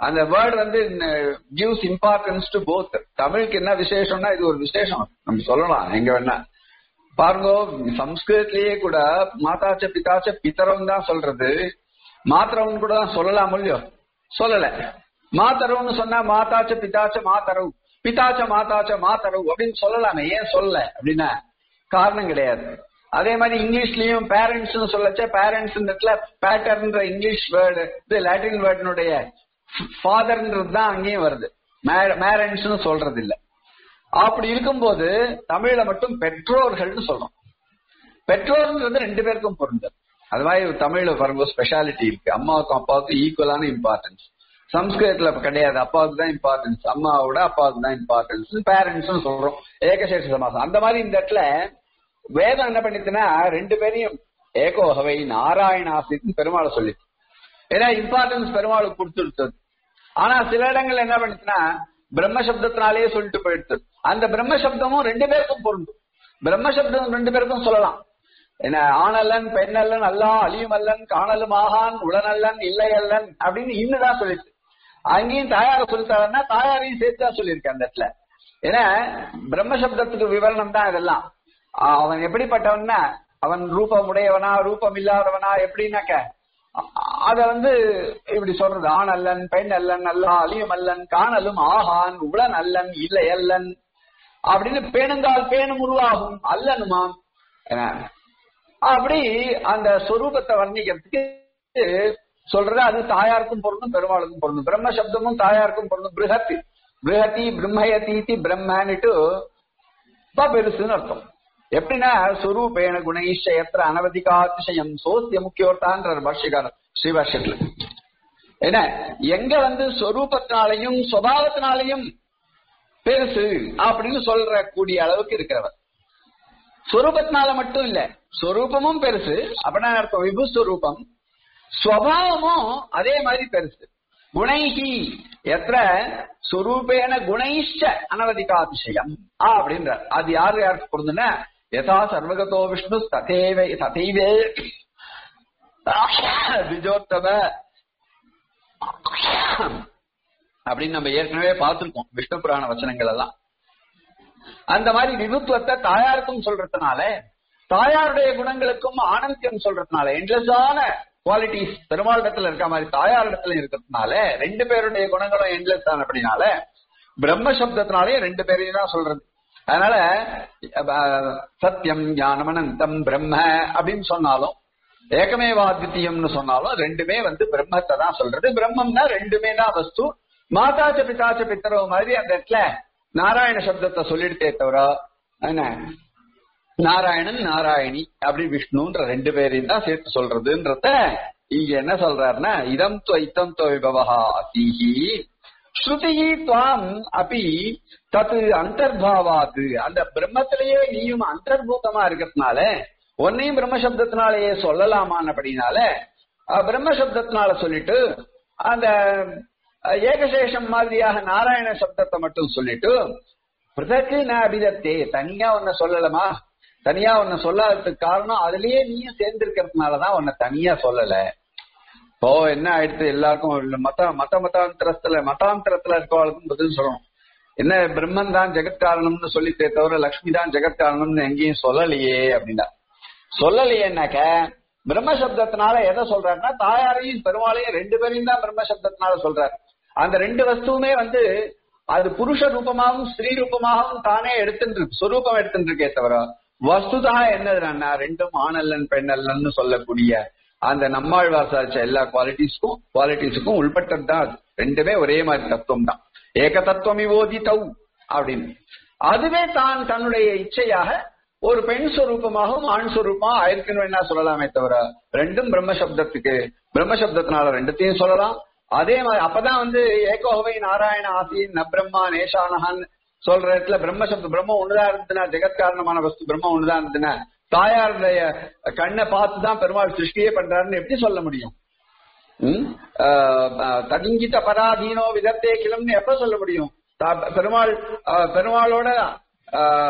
அந்த வேர்ட் வந்து கிவ்ஸ் இம்பார்ட்டன்ஸ் டு போத் தமிழுக்கு என்ன விசேஷம்னா இது ஒரு விசேஷம் நம்ம சொல்லலாம் எங்க வேணா பாருங்க சம்ஸ்கிருதத்திலேயே கூட மாதாச்ச பிதாச்ச பித்தரவும் தான் சொல்றது மாத்திரவும் கூட தான் சொல்லலாம் இல்லையோ சொல்லல மாத்தரவுன்னு சொன்னா மாதாச்ச பிதாச்ச மாத்தரவு பிதாச்ச மாதாச்ச மாத்தரவு அப்படின்னு சொல்லலாமே ஏன் சொல்லல அப்படின்னா காரணம் கிடையாது அதே மாதிரி இங்கிலீஷ்லயும் பேரண்ட்ஸ் சொல்லச்ச பேரண்ட்ஸ் பேட்டர்ன்ற இங்கிலீஷ் வேர்டு இது லாட்டின் வேர்டினுடைய ஃபாதர்ன்றது தான் அங்கேயும் வருது மேரண்ட்ஸ் சொல்றது இல்ல அப்படி இருக்கும்போது தமிழ்ல மட்டும் பெற்றோர்கள்னு சொல்றோம் பெற்றோர்ன்றது ரெண்டு பேருக்கும் பொருந்தது அது மாதிரி தமிழ்ல பாருங்க ஸ்பெஷாலிட்டி இருக்கு அம்மாவுக்கும் அப்பாவுக்கும் ஈக்குவலான இம்பார்ட்டன்ஸ் சம்ஸ்கிருதத்துல கிடையாது அப்பாவுக்கு தான் இம்பார்ட்டன்ஸ் அம்மாவோட அப்பாவுக்கு தான் இம்பார்ட்டன்ஸ் பேரண்ட்ஸ் சொல்றோம் ஏகசேஷ சமாசம் அந்த மாதிரி இந்த இடத்துல வேதம் என்ன பண்ணிச்சுன்னா ரெண்டு பேரையும் ஏகோகவை நாராயணாசின்னு பெருமாளை சொல்லிச்சு ஏன்னா இம்பார்ட்டன்ஸ் பெருமாளுக்கு கொடுத்துருத்தது ஆனா சில இடங்கள் என்ன பண்ணுச்சுன்னா பிரம்ம சப்தத்தினாலேயே சொல்லிட்டு போயிடுது அந்த பிரம்ம சப்தமும் ரெண்டு பேருக்கும் பொருந்தும் பிரம்ம சப்தம் ரெண்டு பேருக்கும் சொல்லலாம் என்ன ஆணல்லன் பெண்ணல்லன் அல்லா அழியுமல்லன் காணலும் ஆகான் உளநல்லன் இல்லை அல்லன் அப்படின்னு இன்னுதான் சொல்லிட்டு அங்கேயும் தாயார சொல்லித்தாருன்னா தாயாரையும் சேர்த்து தான் சொல்லியிருக்கேன் அந்த இடத்துல ஏன்னா பிரம்ம சப்தத்துக்கு விவரணம் தான் இதெல்லாம் அவன் எப்படிப்பட்டவன்னா அவன் ரூபம் உடையவனா ரூபம் இல்லாதவனா எப்படின்னாக்க அத வந்து இப்படி சொல்றது ஆண் அல்லன் பெண் அல்லன் அல்லா அழியும் அல்லன் காணலும் ஆகான் உளன் அல்லன் இல்லை அல்லன் அப்படின்னு பேணுங்கால் பேணும் உருவாகும் அல்லனுமாம் அப்படி அந்த சொரூபத்தை வர்ணிக்கிறதுக்கு சொல்றது அது தாயாருக்கும் பொருந்தும் பெருமாளுக்கும் பொருந்தும் பிரம்ம சப்தமும் தாயாருக்கும் பொருந்தும் பிருஹத்தி பிருஹதி பிரம்மயதீதி பிரம்மன்னுட்டு பெருசுன்னு அர்த்தம் எப்படின்னா சுரூபேண குணைஷ எத்திர அனவதிகாதிசயம் சோசிய முக்கியோர்த்தான்ற பாஷ்யக்காரர் ஸ்ரீபாஷ்யத்துல என்ன எங்க வந்து சொரூபத்தினாலையும் சுபாவத்தினாலையும் பெருசு அப்படின்னு சொல்ற கூடிய அளவுக்கு இருக்கிறவர் சொரூபத்தினால மட்டும் இல்ல சொரூபமும் பெருசு அப்படின்னா அர்த்தம் விபுஸ்வரூபம் ஸ்வபாவமும் அதே மாதிரி பெருசு குணைகி எത്ര சுரூபேன குணைஷ்ட அனவதிகாதிசயம் ஆ அப்படின்றார் அது யாரு யாருக்கு பொருந்துன்னா யதா சர்வகதோ விஷ்ணு ததேவே ததைவே விஜோத்தம அப்படின்னு நம்ம ஏற்கனவே பார்த்திருக்கோம் விஷ்ணு புராண வச்சனங்கள் எல்லாம் அந்த மாதிரி விபுத்துவத்தை தாயாருக்கும் சொல்றதுனால தாயாருடைய குணங்களுக்கும் ஆனந்தியம் சொல்றதுனால என்லெஸ்ஸான குவாலிட்டிஸ் பெருமாளிடத்துல இருக்க மாதிரி தாயாரிடத்துல இருக்கிறதுனால ரெண்டு பேருடைய குணங்களும் என்லெஸ் தான் அப்படின்னால பிரம்ம சப்தத்தினாலே ரெண்டு பேரையும் தான் சொல்றது அதனால சத்தியம் ஞானம் அனந்தம் பிரம்ம அப்படின்னு சொன்னாலும் ஏகமேவாத்வித்தீயம்னு சொன்னாலும் ரெண்டுமே வந்து பிரம்மத்தை தான் சொல்றது பிரம்மம்னா ரெண்டுமே தான் வஸ்து மாதாச்ச பிதாச்ச பித்தரவு மாதிரி அந்த இடத்துல நாராயண சப்தத்தை சொல்லிடுத்தே தவிர என்ன நாராயணன் நாராயணி அப்படி விஷ்ணுன்ற ரெண்டு பேரையும் தான் சேர்த்து சொல்றதுன்றத இங்க என்ன சொல்றாருன்னா இதம் துவைத்தம் துவைபவா அசீஹி ஸ்ருதியி துவாம் அப்படி தத்து அந்தர்பாவாத்து அந்த பிரம்மத்திலேயே நீயும் அந்தர்பூதமா இருக்கிறதுனால உன்னையும் பிரம்ம சப்தத்தினாலேயே சொல்லலாமான் அப்படின்னால பிரம்ம சப்தத்தினால சொல்லிட்டு அந்த ஏகசேஷம் மாதிரியாக நாராயண சப்தத்தை மட்டும் சொல்லிட்டு பிரதக்கு நான் அபிதத்தே தனியா உன்னை சொல்லலமா தனியா உன்னை சொல்லாததுக்கு காரணம் அதுலயே நீயும் சேர்ந்திருக்கிறதுனாலதான் உன்னை தனியா சொல்லல இப்போ என்ன ஆயிடுத்து எல்லாருக்கும் மத மத மதாந்திரத்துல மதாந்திரத்துல இருக்கவளுக்கும் பதில் சொல்லணும் என்ன பிரம்மன் தான் ஜெகத்காரணம்னு சொல்லித்தே தவிர லக்ஷ்மி தான் ஜெகத்காரணம்னு எங்கேயும் சொல்லலையே அப்படின்னா சொல்லலையேனாக்க பிரம்ம சப்தத்தினால எதை சொல்றாருன்னா தாயாரையும் பெருமாளையும் ரெண்டு பேரையும் தான் பிரம்ம சப்தத்தினால சொல்றாரு அந்த ரெண்டு வஸ்துவுமே வந்து அது புருஷ ரூபமாகவும் ஸ்திரீ ரூபமாகவும் தானே எடுத்துட்டு சொரூபம் எடுத்துட்டு இருக்கே தவிர வஸ்துதா என்னதுன்னா ரெண்டும் ஆணல்லன் பெண்ணல்லன்னு சொல்லக்கூடிய அந்த நம்மாழ்வார் சாதிச்ச எல்லா குவாலிட்டிஸ்க்கும் குவாலிட்டிஸுக்கும் உள்பட்டது தான் அது ரெண்டுமே ஒரே மாதிரி தத்துவம் தான் ஏக தத்துவம் இவோதி தவ் அப்படின்னு அதுவே தான் தன்னுடைய இச்சையாக ஒரு பெண் சொரூபமாகவும் ஆண் சொரூபமா ஆயிருக்குன்னு வேணா சொல்லலாமே தவிர ரெண்டும் பிரம்ம சப்தத்துக்கு பிரம்ம சப்தத்தினால ரெண்டுத்தையும் சொல்லலாம் அதே மாதிரி அப்பதான் வந்து ஏகோகவை நாராயண ஆசின் ந பிரம்மா நேஷானஹான் சொல்ற இடத்துல பிரம்ம சப்தம் பிரம்ம ஒண்ணுதான் இருந்துன்னா ஜெகத் காரணமான வஸ்து பிரம்ம ஒண்ணுதான் இருந்துன்னா தாயாருடைய கண்ணை பார்த்து தான் பெருமாள் சிருஷ்டியே பண்றாருன்னு எப்படி சொல்ல முடியும் தகிங்கிட்ட பராதீனோ விதத்தே கிளம்னு எப்ப சொல்ல முடியும் பெருமாள் பெருமாளோட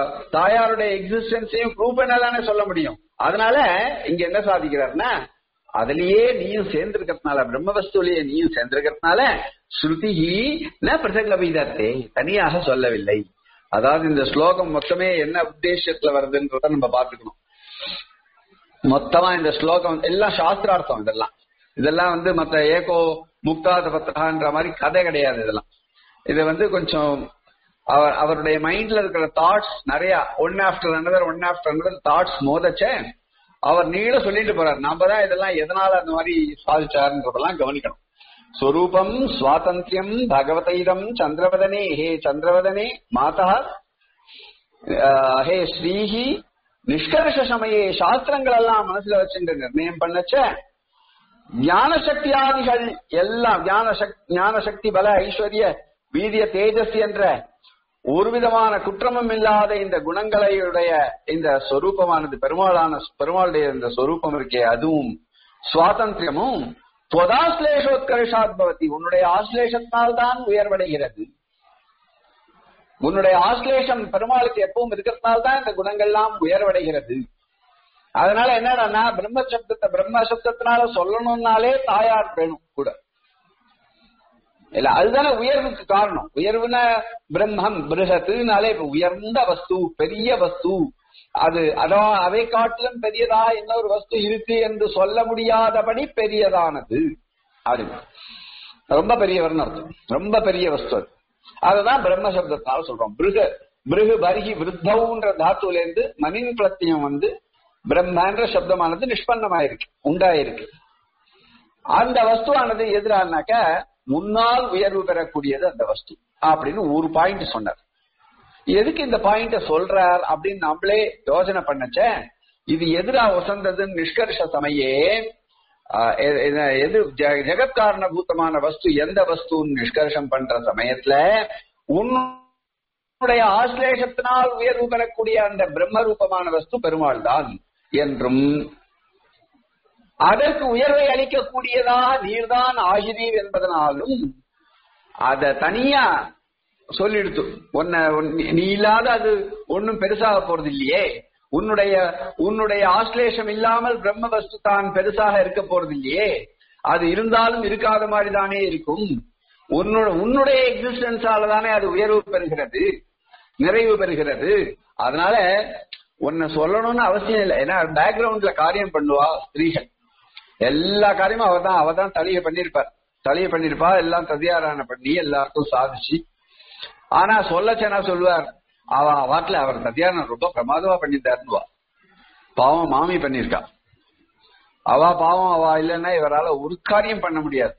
தாயாருடைய எக்ஸிஸ்டன்ஸையும் ப்ரூவ் பண்ணதானே சொல்ல முடியும் அதனால இங்க என்ன சாதிக்கிறாருன்னா அதுலயே நீயும் சேர்ந்திருக்கிறதுனால பிரம்ம வஸ்துலயே நீயும் சேர்ந்திருக்கிறதுனால ஸ்ருதிஹி ந பிரசகபிதத்தை தனியாக சொல்லவில்லை அதாவது இந்த ஸ்லோகம் மொத்தமே என்ன உத்தேசத்துல வருதுன்றத நம்ம பாத்துக்கணும் மொத்தமா இந்த ஸ்லோகம் எல்லாம் சாஸ்திரார்த்தம் இதெல்லாம் இதெல்லாம் வந்து மத்த ஏகோ முக்தாத பத்திரன்ற மாதிரி கதை கிடையாது இதெல்லாம் இது வந்து கொஞ்சம் அவர் அவருடைய மைண்ட்ல இருக்கிற தாட்ஸ் நிறைய one after another one after another thoughts மோதச்ச அவர் நீள சொல்லிட்டு போறார் நாம தான் இதெல்லாம் எதனால அந்த மாதிரி சாதிச்சாருன்றதெல்லாம் கவனிக்கணும் ஸ்வரூபம் சுவாதந்திரியம் பகவதைரம் சந்திரவதனே ஹே சந்திரவதனே மாதா ஹே ஸ்ரீஹி நிஷ்கர்ஷ சமயே சாஸ்திரங்கள் எல்லாம் மனசுல வச்சுட்டு நிர்ணயம் பண்ணச்ச ஞான சக்தியாதிகள் எல்லாம் ஞான சக் ஞான சக்தி பல ஐஸ்வர்ய வீரிய தேஜஸ் என்ற ஒரு விதமான குற்றமும் இல்லாத இந்த குணங்களையுடைய இந்த சொரூபமானது பெருமாளான பெருமாளுடைய இந்த சொரூபம் இருக்கே அதுவும் சுவாதந்திரமும் துவதாஸ்லேஷோத்கர்ஷாத் பவதி உன்னுடைய ஆஸ்லேஷத்தினால் தான் உயர்வடைகிறது உன்னுடைய ஆஸ்லேஷம் பெருமாளுக்கு எப்பவும் இருக்கிறதுனால தான் இந்த குணங்கள்லாம் உயர்வடைகிறது அதனால என்னடா பிரம்ம சப்தத்தை பிரம்ம சப்தத்தினால சொல்லணும்னாலே தாயார் வேணும் கூட இல்ல அதுதானே உயர்வுக்கு காரணம் உயர்வுன பிரம்மம் பிருகத்துனாலே இப்ப உயர்ந்த வஸ்து பெரிய வஸ்து அது அதான் அதை காட்டிலும் பெரியதா இன்னொரு வஸ்து இருக்கு என்று சொல்ல முடியாதபடி பெரியதானது அது ரொம்ப பெரியவர்னு அர்த்தம் ரொம்ப பெரிய வஸ்து அது அதுதான் பிரம்ம சப்தத்தால சொல்றோம் பிருக பிருகு பருகி விருத்தவுன்ற தாத்துல இருந்து மனின் பிரத்தியம் வந்து பிரம்மன்ற சப்தமானது நிஷ்பன்னமாயிருக்கு உண்டாயிருக்கு அந்த வஸ்துவானது எதிரானாக்க முன்னால் உயர்வு பெறக்கூடியது அந்த வஸ்து அப்படின்னு ஒரு பாயிண்ட் சொன்னார் எதுக்கு இந்த பாயிண்ட சொல்றார் அப்படின்னு நம்மளே யோசனை பண்ணச்ச இது எதிரா வசந்ததுன்னு நிஷ்கர்ஷ சமயே எது ஜெகத்காரண பூத்தமான வஸ்து எந்த வஸ்துன்னு நிஷ்கர்ஷம் பண்ற சமயத்துல உன்னுடைய ஆசிலேஷத்தினால் உயர்வு பெறக்கூடிய அந்த பிரம்ம ரூபமான வஸ்து பெருமாள் தான் என்றும் அதற்கு உயர்வை அளிக்கக்கூடியதாக நீர்தான் ஆகிறீர் என்பதனாலும் அத தனியா சொல்லிடுத்து உன்னை நீ இல்லாத அது ஒன்னும் பெருசாக போறது இல்லையே உன்னுடைய உன்னுடைய ஆஸ்லேஷம் இல்லாமல் பிரம்ம வஸ்து தான் பெருசாக இருக்க போறது இல்லையே அது இருந்தாலும் இருக்காத மாதிரி தானே இருக்கும் உன்னோட உன்னுடைய எக்ஸிஸ்டன்ஸால தானே அது உயர்வு பெறுகிறது நிறைவு பெறுகிறது அதனால உன்னை சொல்லணும்னு அவசியம் இல்லை ஏன்னா பேக்ரவுண்ட்ல காரியம் பண்ணுவா ஸ்திரீகள் எல்லா காரியமும் அவர் தான் அவர் தான் தலையை பண்ணிருப்பார் தலையை பண்ணிருப்பா எல்லாம் ததியாரான பண்ணி எல்லாருக்கும் சாதிச்சு ஆனா சொல்லச்சேனா சொல்லுவார் அவ வாட்டில அவர் தத்தியானம் ரொம்ப பிரமாதமா பண்ணிட்டாருன்னுவா பாவம் மாமி பண்ணிருக்கா அவ பாவம் அவ இல்லைன்னா இவரால ஒரு காரியம் பண்ண முடியாது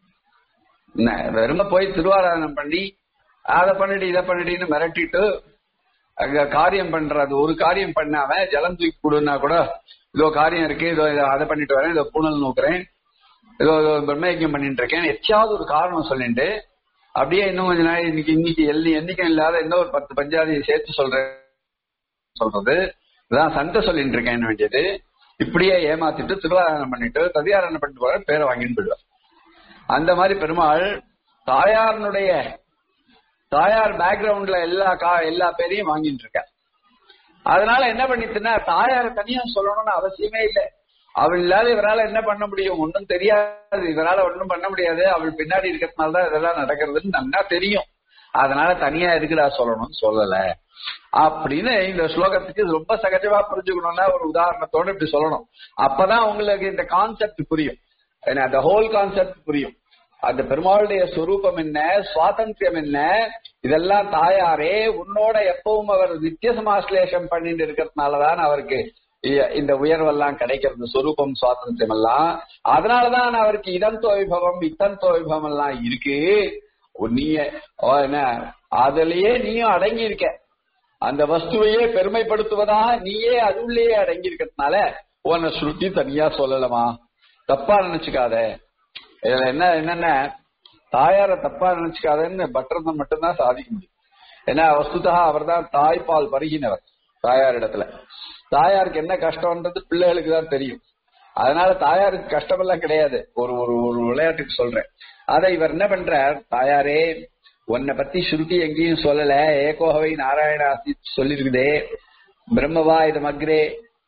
வெறும போய் திருவாராதனம் பண்ணி அதை பண்ணிட்டு இதை பண்ணிட்டு மிரட்டிட்டு அங்க காரியம் பண்றது ஒரு காரியம் பண்ணாம ஜலம் தூக்கி கொடுன்னா கூட இதோ காரியம் இருக்கு இதோ அதை பண்ணிட்டு வரேன் இதோ பூனல் நோக்குறேன் ஏதோ பிரம்மயக்கியம் பண்ணிட்டு இருக்கேன் எச்சாவது ஒரு காரணம் சொல்லிட்டு அப்படியே இன்னும் கொஞ்ச நாள் இன்னைக்கு இன்னைக்கு எல்லி எண்ணிக்கை இல்லாத இன்னும் ஒரு பத்து பஞ்சாதியை சேர்த்து சொல்றேன் சொல்றது இதான் சண்டை சொல்லிட்டு இருக்கேன் வேண்டியது இப்படியே ஏமாத்திட்டு திருவாரணம் பண்ணிட்டு ததியாரணம் பண்ணிட்டு போற பேரை வாங்கிட்டு போயிடுவார் அந்த மாதிரி பெருமாள் தாயாரனுடைய தாயார் பேக்ரவுண்ட்ல எல்லா கா எல்லா பேரையும் வாங்கிட்டு இருக்க அதனால என்ன பண்ணிட்டுனா தாயார தனியா சொல்லணும்னு அவசியமே இல்லை அவள் இல்லாத இவரால என்ன பண்ண முடியும் ஒன்னும் தெரியாது இவரால ஒன்னும் பண்ண முடியாது அவள் பின்னாடி இருக்கிறதுனால தான் இதெல்லாம் நடக்கிறதுன்னு நல்லா தெரியும் அதனால தனியா எதுக்குடா சொல்லணும்னு சொல்லல அப்படின்னு இந்த ஸ்லோகத்துக்கு ரொம்ப சகஜமா புரிஞ்சுக்கணும்னா ஒரு உதாரணத்தோட இப்படி சொல்லணும் அப்பதான் உங்களுக்கு இந்த கான்செப்ட் புரியும் அந்த ஹோல் கான்செப்ட் புரியும் அந்த பெருமாளுடைய சொரூபம் என்ன சுவாதந்திரம் என்ன இதெல்லாம் தாயாரே உன்னோட எப்பவும் அவர் நித்திய சமாஸ்லேஷம் பண்ணிட்டு இருக்கிறதுனாலதான் அவருக்கு இந்த உயர்வெல்லாம் கிடைக்கிறது சொரூபம் சுவாதந்திரம் எல்லாம் அதனாலதான் அவருக்கு இதந்தோ விபவம் இத்தந்தோ விபவம் எல்லாம் இருக்கு நீ என்ன அதுலயே நீயும் அடங்கி இருக்க அந்த வஸ்துவையே பெருமைப்படுத்துவதா நீயே அதுள்ளேயே அடங்கி இருக்கிறதுனால உன்னை ஸ்ருதி தனியா சொல்லலாமா தப்பா நினைச்சுக்காத இதுல என்ன என்னென்ன தாயார தப்பா நினைச்சுக்காதன்னு பட்டர்தம் மட்டும்தான் சாதிக்க முடியும் ஏன்னா வஸ்துதா அவர் தான் தாய்ப்பால் பருகினவர் தாயார் இடத்துல தாயாருக்கு என்ன கஷ்டம்ன்றது பிள்ளைகளுக்கு தான் தெரியும் அதனால தாயாருக்கு கஷ்டமெல்லாம் கிடையாது ஒரு ஒரு ஒரு விளையாட்டுக்கு சொல்றேன் அதை இவர் என்ன பண்றார் தாயாரே உன்னை பத்தி ஸ்ருதி எங்கேயும் சொல்லல ஏகோகவை நாராயணாசி சொல்லிருக்குதே பிரம்மவா இது மக்ரே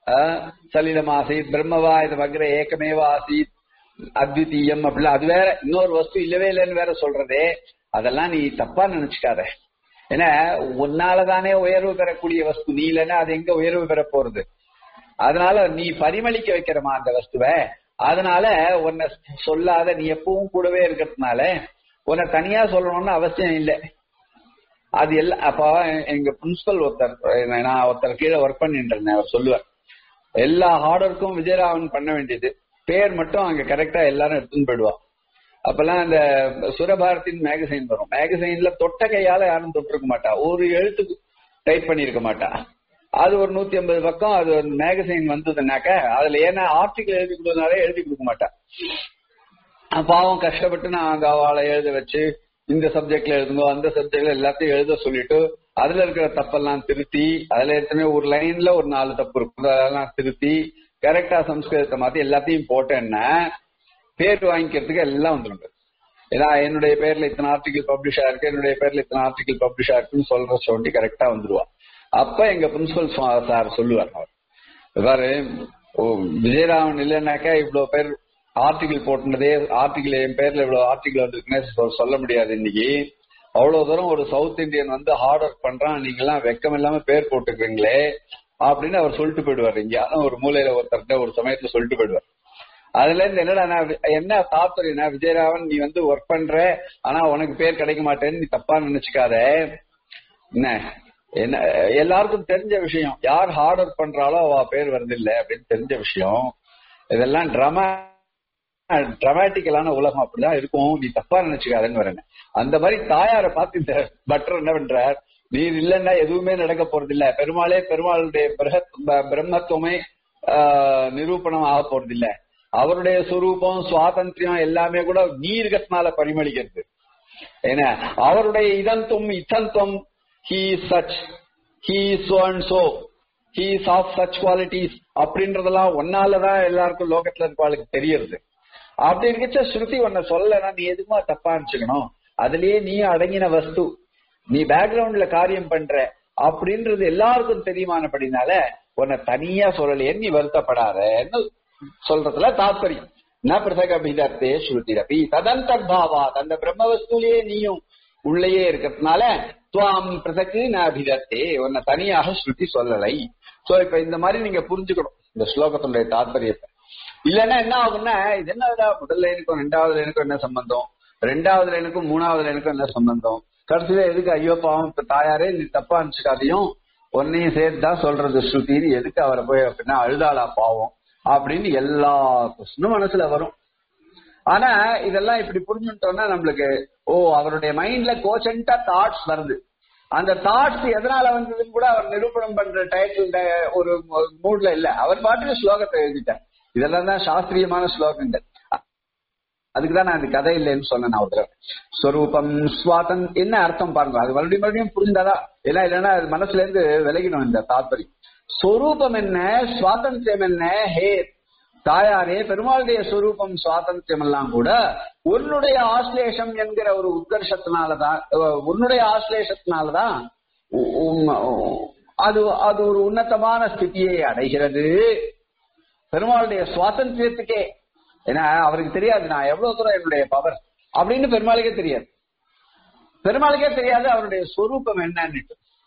அஹ், சலிலம் ஆசீத் பிரம்மவா இது வக்ர ஏக்கமேவ ஆசீத் அத்விதீயம் அப்படிலாம் அது வேற இன்னொரு வஸ்து இல்லவே இல்லைன்னு வேற சொல்றதே அதெல்லாம் நீ தப்பா நினைச்சுக்காத ஏன்னா உன்னாலதானே உயர்வு பெறக்கூடிய வஸ்து நீ இல்லைன்னா அது எங்க உயர்வு பெற போறது அதனால நீ பரிமளிக்க வைக்கிறமா அந்த வஸ்துவை அதனால உன்னை சொல்லாத நீ எப்பவும் கூடவே இருக்கிறதுனால உன்னை தனியா சொல்லணும்னு அவசியம் இல்லை அது எல்லாம் அப்ப எங்க பிரின்சிபல் ஒருத்தர் நான் ஒருத்தர் கீழே ஒர்க் பண்ணிட்டு இருந்தேன் அவர் சொல்லுவார் எல்லா ஹார்டருக்கும் விஜயராவன் பண்ண வேண்டியது பேர் மட்டும் அங்க கரெக்டா எல்லாரும் எடுத்துன்னு போயிடுவான் அப்பெல்லாம் அந்த சுரபாரத்தின் மேகசைன் வரும் மேகசைன்ல தொட்ட கையால யாரும் தொட்டிருக்க மாட்டா ஒரு எழுத்துக்கு டைப் பண்ணிருக்க மாட்டா அது ஒரு நூத்தி ஐம்பது பக்கம் அது ஒரு மேகசைன் வந்ததுனாக்க அதுல ஏன்னா ஆர்டிகல் எழுதி கொடுத்தனாலே எழுதி கொடுக்க மாட்டா பாவம் கஷ்டப்பட்டு நான் அந்த அவளை எழுத வச்சு இந்த சப்ஜெக்ட்ல எழுதுங்க அந்த சப்ஜெக்ட்ல எல்லாத்தையும் எழுத சொல்லிட்டு அதுல இருக்கிற தப்பெல்லாம் திருத்தி அதுல எத்தனை ஒரு லைன்ல ஒரு நாலு தப்பு இருக்கும் அதெல்லாம் திருத்தி கரெக்டா சம்ஸ்கிருதத்தை மாத்தி எல்லாத்தையும் போட்டேன்னா பேர் வாங்கிக்கிறதுக்கு எல்லாம் வந்துடும் ஏன்னா என்னுடைய பேர்ல இத்தனை ஆர்டிகல் பப்ளிஷ் ஆயிருக்கு என்னுடைய பேர்ல இத்தனை ஆர்டிகல் பப்ளிஷ் ஆயிருக்குன்னு சொல்ற சொல்லி கரெக்டா வந்துருவா அப்ப எங்க பிரின்சிபல் சார் சொல்லுவார் அவர் பாரு ஓ விஜயராமன் இல்லைன்னாக்கா இவ்வளவு பேர் ஆர்டிகிள் போட்டுனதே ஆர்டிகிள் என் பேர்ல இவ்வளவு ஆர்டிகிள் வந்திருக்குன்னே சொ- சொல்ல முடியாது இன்னைக்கு அவ்வளவு தூரம் ஒரு சவுத் இந்தியன் வந்து ஹார்ட் ஒர்க் பண்றான் நீங்க எல்லாம் வெக்கம் இல்லாம பேர் போட்டுக்கிறீங்களே அப்படின்னு அவர் சொல்லிட்டு போயிடுவார் இங்க ஆனா ஒரு மூலையில ஒருத்தர்கிட்ட ஒரு சமயத்துல சொல்லிட்டு போயிடுவார் அதுல இருந்து என்னடா நான் வி- என்ன தாத்பரியம்னா விஜயராவன் நீ வந்து ஒர்க் பண்ற ஆனா உனக்கு பேர் கிடைக்க மாட்டேன்னு நீ தப்பா நினைச்சுக்காத என்ன என்ன எல்லாருக்கும் தெரிஞ்ச விஷயம் யார் ஹார்ட் ஒர்க் பண்றாளோ அவ பேர் வருதில்லை அப்படின்னு தெரிஞ்ச விஷயம் இதெல்லாம் ட்ராமா டிராமாட்டிக்கலான உலகம் அப்படிதான் இருக்கும் நீ தப்பா நினைச்சுக்காதன்னு வரேன் அந்த மாதிரி தாயாரை பார்த்து இந்த பட்டர் என்ன பண்றார் நீர் இல்லைன்னா எதுவுமே நடக்க போறது இல்ல பெருமாளே பெருமாளுடைய பிரகத் ப- பிரம்மத்துவமே ஆஹ், நிரூபணம் ஆக போறது இல்ல அவருடைய சுரூபம் சுவாதந்திரம் எல்லாமே கூட நீர்கத்தினால பரிமளிக்கிறது ஏன்னா அவருடைய இதந்துவம் இத்தந்துவம் he such he so and so he of such qualities அப்படின்றதெல்லாம் ஒன்னாலதான் எல்லாருக்கும் லோகத்துல இருக்கவாளுக்கு தெரியறது அப்படி இருக்கச்ச ஸ்ருதி உன்னை சொல்லனா நீ எதுக்குமா தப்பா நினைச்சுக்கணும் அதுலயே நீ அடங்கின வஸ்து நீ பேக்ரவுண்ட்ல காரியம் பண்ற அப்படின்றது எல்லாருக்கும் தெரியுமானபடினால உன்னை தனியா சொல்லலையே நீ வருத்தப்படாதன்னு சொல்றதுல தாத்பரியம் ந பிரசக பிதர்த்தே ஸ்ருதிரபி ததந்தர்பாவாத் அந்த பிரம்ம வஸ்துலயே நீயும் உள்ளேயே இருக்கிறதுனால துவாம் பிரசக்கு ந அபிதத்தே உன்னை தனியாக ஸ்ருதி சொல்லலை சோ இப்ப இந்த மாதிரி நீங்க புரிஞ்சுக்கணும் இந்த ஸ்லோகத்தினுடைய தாத்பரியத்தை இல்லன்னா என்ன ஆகும்னா இது என்னடா முதல் லைனுக்கும் ரெண்டாவது லைனுக்கும் என்ன சம்பந்தம் ரெண்டாவது லைனுக்கும் மூணாவது லைனுக்கும் என்ன சம்பந்தம் கடைசியில எதுக்கு ஐயோ பாவம் இப்ப தாயாரே நீ தப்பா நினைச்சுக்காதையும் ஒன்னையும் சேர்த்து தான் சொல்றது ஸ்ருதி எதுக்கு அவரை போய் அப்படின்னா அழுதாளா பாவம் அப்படின்னு எல்லா கொஸ்டினும் மனசுல வரும் ஆனா இதெல்லாம் இப்படி புரிஞ்சுட்டோம்னா நம்மளுக்கு ஓ அவருடைய மைண்ட்ல கோச்சண்டா தாட்ஸ் வருது அந்த தாட்ஸ் எதனால வந்ததுன்னு கூட அவர் நிரூபணம் பண்ற டைட்டில் ஒரு மூட்ல இல்ல அவர் பாட்டுக்கு ஸ்லோகத்தை எழுதிட்டார் இதெல்லாம் தான் சாஸ்திரியமான ஸ்லோகங்கள் அதுக்குதான் நான் இந்த கதை இல்லைன்னு சொன்னேன் நான் ஒரு தடவை. ஸ்வரூபம் சுவாதம் என்ன அர்த்தம் பாருங்க அது மறுபடியும் மறுபடியும் புரிந்தாதா இல்ல இல்லைன்னா அது மனசுல இருந்து விலகிடும் இந்த தாத்பரியம் ஸ்வரூபம் என்ன சுவாதந்திரம் என்ன ஹே தாயாரே பெருமாளுடைய ஸ்வரூபம் சுவாதந்திரம் எல்லாம் கூட உன்னுடைய ஆஸ்லேஷம் என்கிற ஒரு உத்கர்ஷத்தினாலதான் அஹ், உன்னுடைய ஆஸ்லேஷத்தினாலதான் உ- உம், அது அது ஒரு உன்னதமான ஸ்திதியை அடைகிறது பெருமாளுடைய சுவாதந்திரத்துக்கே ஏன்னா அவருக்கு தெரியாது நான் எவ்வளவு தூரம் என்னுடைய பவர் அப்படின்னு பெருமாளுக்கே தெரியாது பெருமாளுக்கே தெரியாது அவருடைய ஸ்வரூபம் என்னன்னு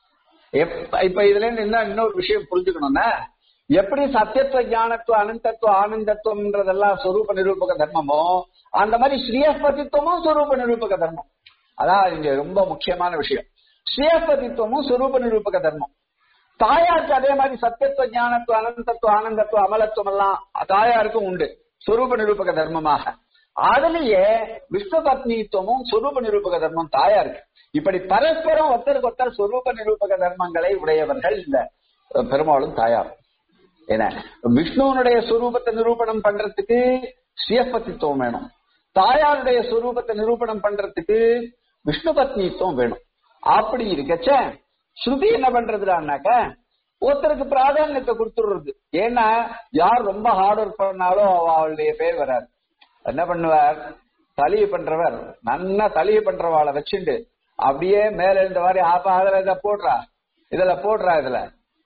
எப்ப- இப்ப இதுல இருந்து என்ன இன்னொரு விஷயம் புரிஞ்சுக்கணும்னா எப்படி சத்தியத்துவ ஞானத்துவம் அனந்தத்துவம் ஆனந்தத்துவம்ன்றதெல்லாம் ஸ்வரூப நிரூபக தர்மமோ அந்த மாதிரி ஸ்ரீயஸ்பதித்துவமும் ஸ்வரூப நிரூபக தர்மம் அதான் இங்க ரொம்ப முக்கியமான விஷயம் ஸ்ரீயஸ்பதித்துவமும் ஸ்வரூப நிரூபக தர்மம் தாயாருக்கு அதே மாதிரி சத்தியத்துவ ஞானத்துவம் அனந்தத்துவம் ஆனந்தத்துவம் அமலத்துவம் எல்லாம் தாயாருக்கும் உண்டு ஸ்வரூப நிரூபக தர்மமாக அதுலயே விஸ்வ பத்னித்துவமும் ஸ்வரூப நிரூபக தர்மம் தாயாருக்கு இப்படி பரஸ்பரம் ஒருத்தருக்கு ஒருத்தர் ஸ்வரூப நிரூபக தர்மங்களை உடையவர்கள் இந்த அஹ், பெருமாளும் தாயாரும் ஏன்னா விஷ்ணுவனுடைய ஸ்வரூபத்தை நிரூபணம் பண்றதுக்கு ஸ்ரீயப்பத்தித்துவம் வேணும் தாயாருடைய ஸ்வரூபத்தை நிரூபணம் பண்றதுக்கு விஷ்ணு பத்னித்துவம் வேணும் அப்படி இருக்கச்ச ஸ்ருதி என்ன பண்றதுடான்னாக்க ஒருத்தருக்கு பிராதானியத்தை கொடுத்துடுறது ஏன்னா யார் ரொம்ப ஹார்ட் ஒர்க் பண்ணாலும் அவ- அவளுடைய பேர் வராது என்ன பண்ணுவார் தலியை பண்றவர் நன்னா தலியை பண்றவாளை வச்சுண்டு அப்படியே மேல இருந்த மாதிரி ஆப்பா அதுல இதை போடுறா இதுல போடுறா இதுல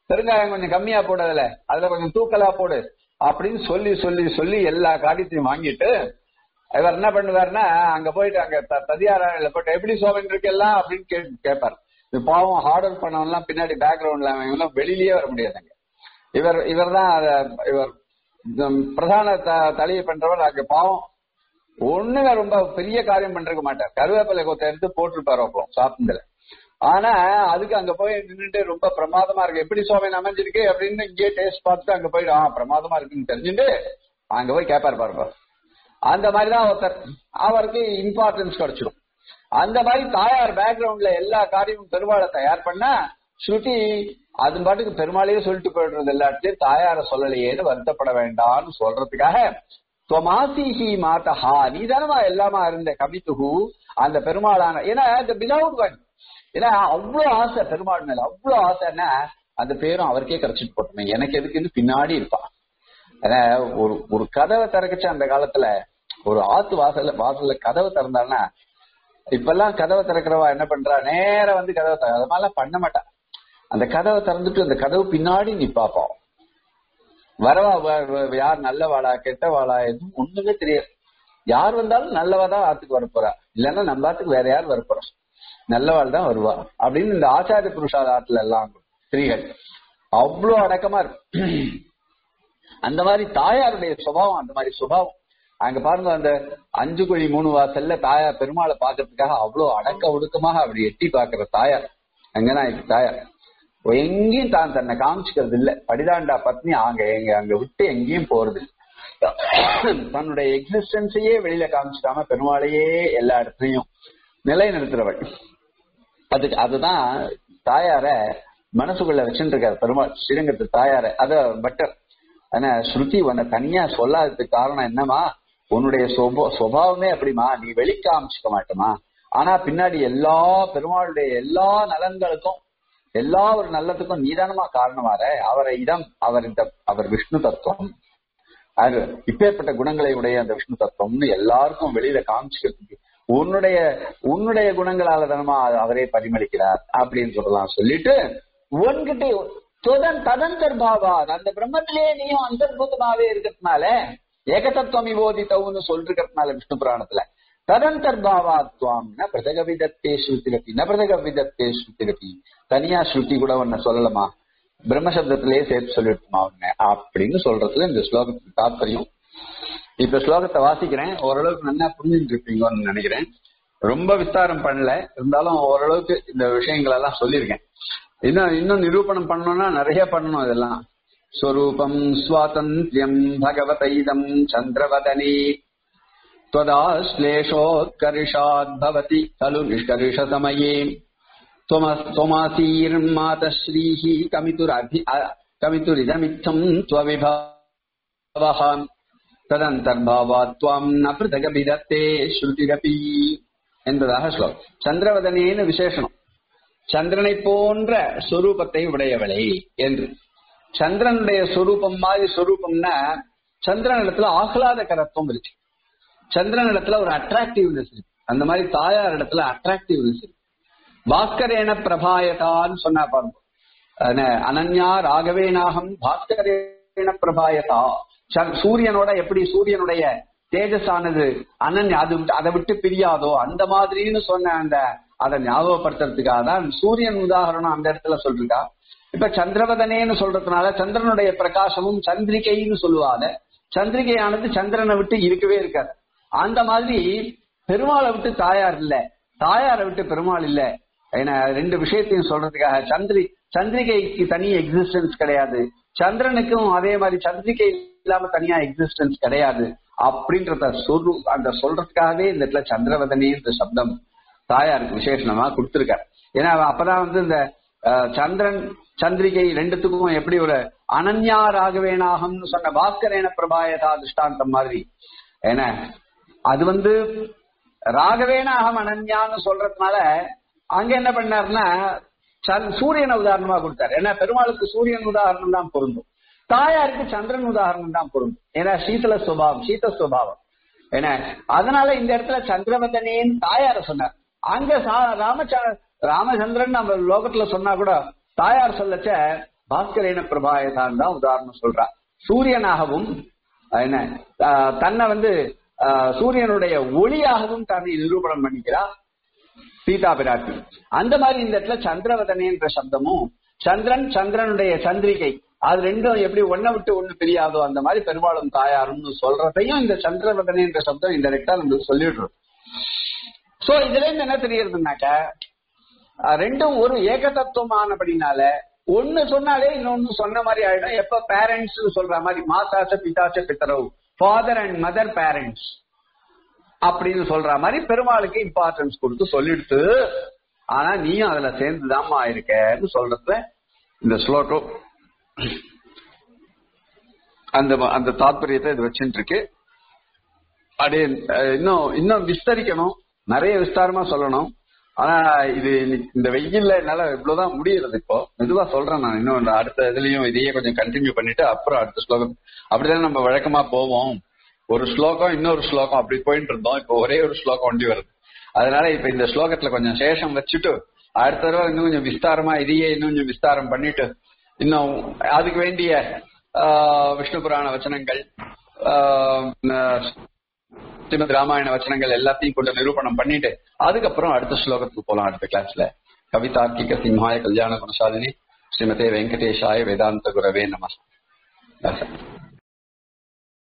பெருங்காயம் கொஞ்சம் கம்மியா போடு அதுல அதுல கொஞ்சம் தூக்கலா போடு அப்படின்னு சொல்லி சொல்லி சொல்லி எல்லா காரியத்தையும் வாங்கிட்டு இவர் என்ன பண்ணுவாருன்னா அங்க போயிட்டு அங்க த- ததியாராயில போயிட்டு எப்படி சோபன் இருக்கெல்லாம் அப்படின்னு கே கேட்பார் இது பாவம் ஹார்டர் பண்ணவன்லாம் பின்னாடி பேக்ரவுண்ட்ல அவன் வெளியிலேயே வர முடியாதுங்க இவர் இவர் தான் இவர் உம், பிரதான த- தலையை பண்றவர் அங்க பாவம் ஒண்ணுங்க ரொம்ப பெரிய காரியம் பண்றக்க மாட்டார் கருவேப்பிலை கொத்தை எடுத்து போட்டிருப்பாரு அப்போ சாப்பிட்டுல ஆனா அதுக்கு அங்க போய் நின்னுட்டு ரொம்ப பிரமாதமா இருக்கு எப்படி சோமன் அமைஞ்சிருக்கு அப்படின்னு இங்கே டேஸ்ட் பார்த்துட்டு அங்க போயிட்டு ஆ பிரமாதமா இருக்குன்னு தெரிஞ்சுட்டு அங்க போய் கேட்பாரு பாருப்பா அந்த மாதிரிதான் ஒருத்தர் அவருக்கு இம்பார்ட்டன்ஸ் கிடைச்சிடும் அந்த மாதிரி தாயார் பேக்ரவுண்ட்ல எல்லா காரியமும் பெருமாளை தயார் பண்ணா ஸ்ருதி அது பாட்டுக்கு பெருமாளையே சொல்லிட்டு போயிடுறது எல்லாத்தையும் தாயார சொல்லலையேன்னு வருத்தப்பட வேண்டாம்னு சொல்றதுக்காக தொமாசிஹி மாதஹா நீதானமா எல்லாமா இருந்த கவித்துகு அந்த பெருமாளான ஏன்னா இந்த பிலவுட் ஒன் ஏன்னா அவ்வளவு ஆசை பெருமாள் மேல அவ்வளவு ஆசைன்னா அந்த பேரும் அவருக்கே கிடைச்சிட்டு போட்டுமே எனக்கு எதுக்குன்னு பின்னாடி இருப்பான் ஏன்னா ஒரு ஒரு கதவை திறக்கச்சு அந்த காலத்துல ஒரு ஆத்து வாசல்ல வாசல்ல கதவை திறந்தான்னா இப்பெல்லாம் கதவை திறக்கிறவா என்ன பண்றா நேரா வந்து கதவை திற அது மாதிரிலாம் பண்ண மாட்டா அந்த கதவை திறந்துட்டு அந்த கதவு பின்னாடி நிப்பாப்போம் வரவா வ- வ- யார் நல்லவாளா கெட்டவாளா எதுவும் ஒண்ணுமே தெரியாது யார் வந்தாலும் நல்லவா தான் ஆத்துக்கு வரப்போறா இல்லைன்னா நம்ம ஆத்துக்கு வேற யார் வரப்போறா நல்லவாள் தான் வருவா அப்படின்னு இந்த ஆச்சாரிய புருஷாத ஆத்துல எல்லாம் ஸ்திரீகள் அவ்வளவு அடக்கமா இருக்கு அந்த மாதிரி தாயாருடைய சுபாவம் அந்த மாதிரி சுபாவம் அங்க பாருங்க அந்த அஞ்சு குழி மூணு வாசல்ல தாயார் பெருமாளை பாக்குறதுக்காக அவ்வளவு அடக்க ஒடுக்கமாக அப்படி எட்டி பாக்குற தாயார் அங்கதான் தாயார் எங்கேயும் தான் தன்னை காமிச்சுக்கிறது இல்ல படிதாண்டா பத்னி அங்க எங்க அங்க விட்டு எங்கேயும் போறது இல்ல தன்னுடைய எக்ஸிஸ்டன்ஸையே வெளியில காமிச்சிக்காம பெருமாளையே எல்லா இடத்துலயும் நிலைநிறுத்துறவள் அதுக்கு அதுதான் தாயார மனசுக்குள்ள வச்சுட்டு இருக்காரு பெருமாள் ஸ்ரீரங்கத்து தாயார அத பட்டர் ஆனா ஸ்ருதி உன்னை தனியா சொல்லாததுக்கு காரணம் என்னமா உன்னுடைய சுப- சுபாவமே அப்படிமா நீ வெளி காமிச்சுக்க மாட்டோமா ஆனா பின்னாடி எல்லா பெருமாளுடைய எல்லா நலன்களுக்கும் எல்லா ஒரு நல்லதுக்கும் நீதானமா காரணமாற அவரை இடம் அவர் இந்த அவர் விஷ்ணு தத்துவம் அது இப்பேற்பட்ட குணங்களை உடைய அந்த விஷ்ணு தத்துவம்னு எல்லாருக்கும் வெளியில காமிச்சுக்கிறதுக்கு உன்னுடைய உன்னுடைய குணங்களால தானமா அவரே பரிமளிக்கிறார் அப்படின்னு சொல்லலாம் சொல்லிட்டு உன்கிட்ட தொதன் ததந்தர்பாவா அந்த பிரம்மத்திலேயே நீயும் அந்தர்பூதமாவே இருக்கிறதுனால ஏகதத்துவம் விவோதித்தவுன்னு சொல்லிருக்கிறதுனால விஷ்ணு புராணத்துல ததந்தர்பாவாத்வாம் ந பிரதக விதத்தே ஸ்ருதிரப்பி ந பிரதக விதத்தே ஸ்ருதிரப்பி தனியா ஸ்ருதி கூட உன்னை சொல்லலாமா பிரம்மசப்தத்திலேயே சேர்த்து சொல்லிட்டுமா உன்னை அப்படின்னு சொல்றதுல இந்த ஸ்லோகத்துக்கு தாற்பயம் இப்ப ஸ்லோகத்தை வாசிக்கிறேன் ஓரளவுக்கு நல்லா புரிஞ்சுட்டு இருப்பீங்கன்னு நினைக்கிறேன் ரொம்ப விஸ்தாரம் பண்ணல இருந்தாலும் ஓரளவுக்கு இந்த விஷயங்கள் எல்லாம் சொல்லியிருக்கேன் இன்னும் இன்னும் நிரூபணம் பண்ணணும்னா நிறைய பண்ணணும் இதெல்லாம் ஸ்வரூபம் சுவாதந்திரியம் பகவதைதம் சந்திரவதனே त्वदाश्लेषोत्कर्षाद् भवति खलु निष्कर्षसमये त्वमस्- त्वमासीर्मातश्रीः कमितुरभि अ- कमितुरिदमित्थम् त्वविभवः तदन्तर्भावात् त्वाम् न पृथगभिदत्ते श्रुतिरपि என்பதாக ஸ்லோகம் சந்திரவதனேன்னு விசேஷனம் சந்திரனை போன்ற சொரூபத்தை உடையவளே என்று சந்திரனுடைய சொரூபம் மாதிரி சொரூபம்னா சந்திரன் இடத்துல ஆஹ்லாதகரத்துவம் இருக்கு சந்திரன் இடத்துல ஒரு அட்ராக்டிவ்னஸ் இருக்கு அந்த மாதிரி தாயார் இடத்துல அட்ராக்டிவ்னஸ் இருக்கு பாஸ்கரேன பிரபாயதான்னு சொன்னா பாருங்க அன- அனன்யா ராகவேனாகம் பாஸ்கரேன பிரபாயதா ச- சூரியனோட எப்படி சூரியனுடைய தேஜஸானது அனன்யா அது விட்டு- அதை விட்டு பிரியாதோ அந்த மாதிரின்னு சொன்ன அந்த அதை ஞாபகப்படுத்துறதுக்காக தான் சூரியன் உதாரணம் அந்த இடத்துல சொல்லிருக்கா இப்ப சந்திரவதனேன்னு சொல்றதுனால சந்திரனுடைய பிரகாசமும் சந்திரிகைன்னு சொல்லுவாங்க சந்திரிகையானது சந்திரனை விட்டு இருக்கவே இருக்காது அந்த மாதிரி பெருமாளை விட்டு தாயார் இல்ல தாயாரை விட்டு பெருமாள் இல்ல ஏன்னா ரெண்டு விஷயத்தையும் சொல்றதுக்காக சந்திரி சந்திரிகைக்கு தனி எக்ஸிஸ்டன்ஸ் கிடையாது சந்திரனுக்கும் அதே மாதிரி சந்திரிகை இல்லாம தனியா எக்ஸிஸ்டன்ஸ் கிடையாது அப்படின்றத சொல்லு அந்த சொல்றதுக்காகவே இந்த இடத்துல சந்திரவதனே இந்த சப்தம் தாயாருக்கு விசேஷணமா கொடுத்திருக்காரு ஏன்னா அவ அப்பதான் வந்து இந்த அஹ், சந்திரன் சந்திரிகை ரெண்டுத்துக்கும் எப்படி ஒரு அனன்யா ராகவேனாகம்னு சொன்ன பாஸ்கரேன பிரபாயதா திருஷ்டாந்தம் மாதிரி ஏன்னா அது வந்து ராகவேனாகம் அனன்யான்னு சொல்றதுனால அங்க என்ன பண்ணாருன்னா சந்- சூரியனை உதாரணமா கொடுத்தாரு ஏன்னா பெருமாளுக்கு சூரியன் உதாரணம் தான் பொருந்தும் தாயாருக்கு சந்திரன் உதாரணம் தான் பொருந்தும் ஏன்னா சீதள சுபாவம் சீத சுபாவம் ஏன்னா அதனால இந்த இடத்துல சந்திரவதனேன்னு தாயார சொன்னார் அங்க சா- ராமச்ச ராமச்சந்திரன் நம்ம லோகத்துல சொன்னா கூட தாயார் சொல்லச்ச பாஸ்கரேன பிரபாயதான் தான் உதாரணம் சொல்றா சூரியனாகவும் அஹ் என்ன அஹ் தன்னை வந்து அஹ் சூரியனுடைய ஒளியாகவும் தன்னை நிரூபணம் பண்ணிக்கிறா சீதா பிராட்டி அந்த மாதிரி இந்த இடத்துல சந்திரவதனே என்ற சப்தமும் சந்திரன் சந்திரனுடைய சந்திரிகை அது ரெண்டும் எப்படி ஒன்ன விட்டு ஒண்ணு பிரியாதோ அந்த மாதிரி பெரும்பாலும் தாயாருன்னு சொல்றதையும் இந்த சந்திரவதனே என்ற சப்தம் இந்த ரெக்டா நம்மளுக்கு சொல்லிடுறோம் சோ இதுல இருந்து என்ன தெரியறதுனாக்க அஹ் ரெண்டும் ஒரு ஏக தத்துவமானபடினால ஒண்ணு சொன்னாலே இன்னொன்னு சொன்ன மாதிரி ஆயிடும் எப்ப பேரண்ட்ஸ் சொல்ற மாதிரி மாதாச்ச பிதாச்ச பித்தரவு ஃபாதர் அண்ட் மதர் பேரண்ட்ஸ் அப்படின்னு சொல்ற மாதிரி பெருமாளுக்கு இம்பார்ட்டன்ஸ் கொடுத்து சொல்லிடுத்து ஆனா நீயும் அதுல சேர்ந்துதாம்மா இருக்கன்னு சொல்றதுல இந்த ஸ்லோகம் அந்த அந்த தாத்பரியத்தை இது வச்சுட்டு இருக்கு அப்படியே அஹ், இன்னும் இன்னும் விஸ்தரிக்கணும் நிறைய விஸ்தாரமா சொல்லணும் ஆனா இது இன்னைக்கு இந்த வெயில்ல என்னால இவ்வளவுதான் முடியறது இப்போ மெதுவா சொல்றேன் நான் இன்னும் இந்த அடுத்த இதுலயும் இதையே கொஞ்சம் கண்டினியூ பண்ணிட்டு அப்புறம் அடுத்த ஸ்லோகம் அப்படிதான் நம்ம வழக்கமா போவோம் ஒரு ஸ்லோகம் இன்னொரு ஸ்லோகம் அப்படி போயிட்டு இருந்தோம் இப்போ ஒரே ஒரு ஸ்லோகம் ஒண்டி வருது அதனால இப்ப இந்த ஸ்லோகத்துல கொஞ்சம் சேஷம் வச்சுட்டு அடுத்த தடவை இன்னும் கொஞ்சம் விஸ்தாரமா இதையே இன்னும் கொஞ்சம் விஸ்தாரம் பண்ணிட்டு இன்னும் அதுக்கு வேண்டிய ஆஹ், விஷ்ணு புராண வச்சனங்கள் ஆஹ், ந- ஸ்ரீமத் ராமாயண வச்சனங்கள் எல்லாத்தையும் கொண்டு நிரூபணம் பண்ணிட்டு அதுக்கப்புறம் அடுத்த ஸ்லோகத்துக்கு போலாம் அடுத்த கிளாஸ்ல கவிதார்க்கிக சிம்ஹாய கல்யாண குணசாலினி ஸ்ரீமதே வெங்கடேஷாய வேதாந்த குரவே நம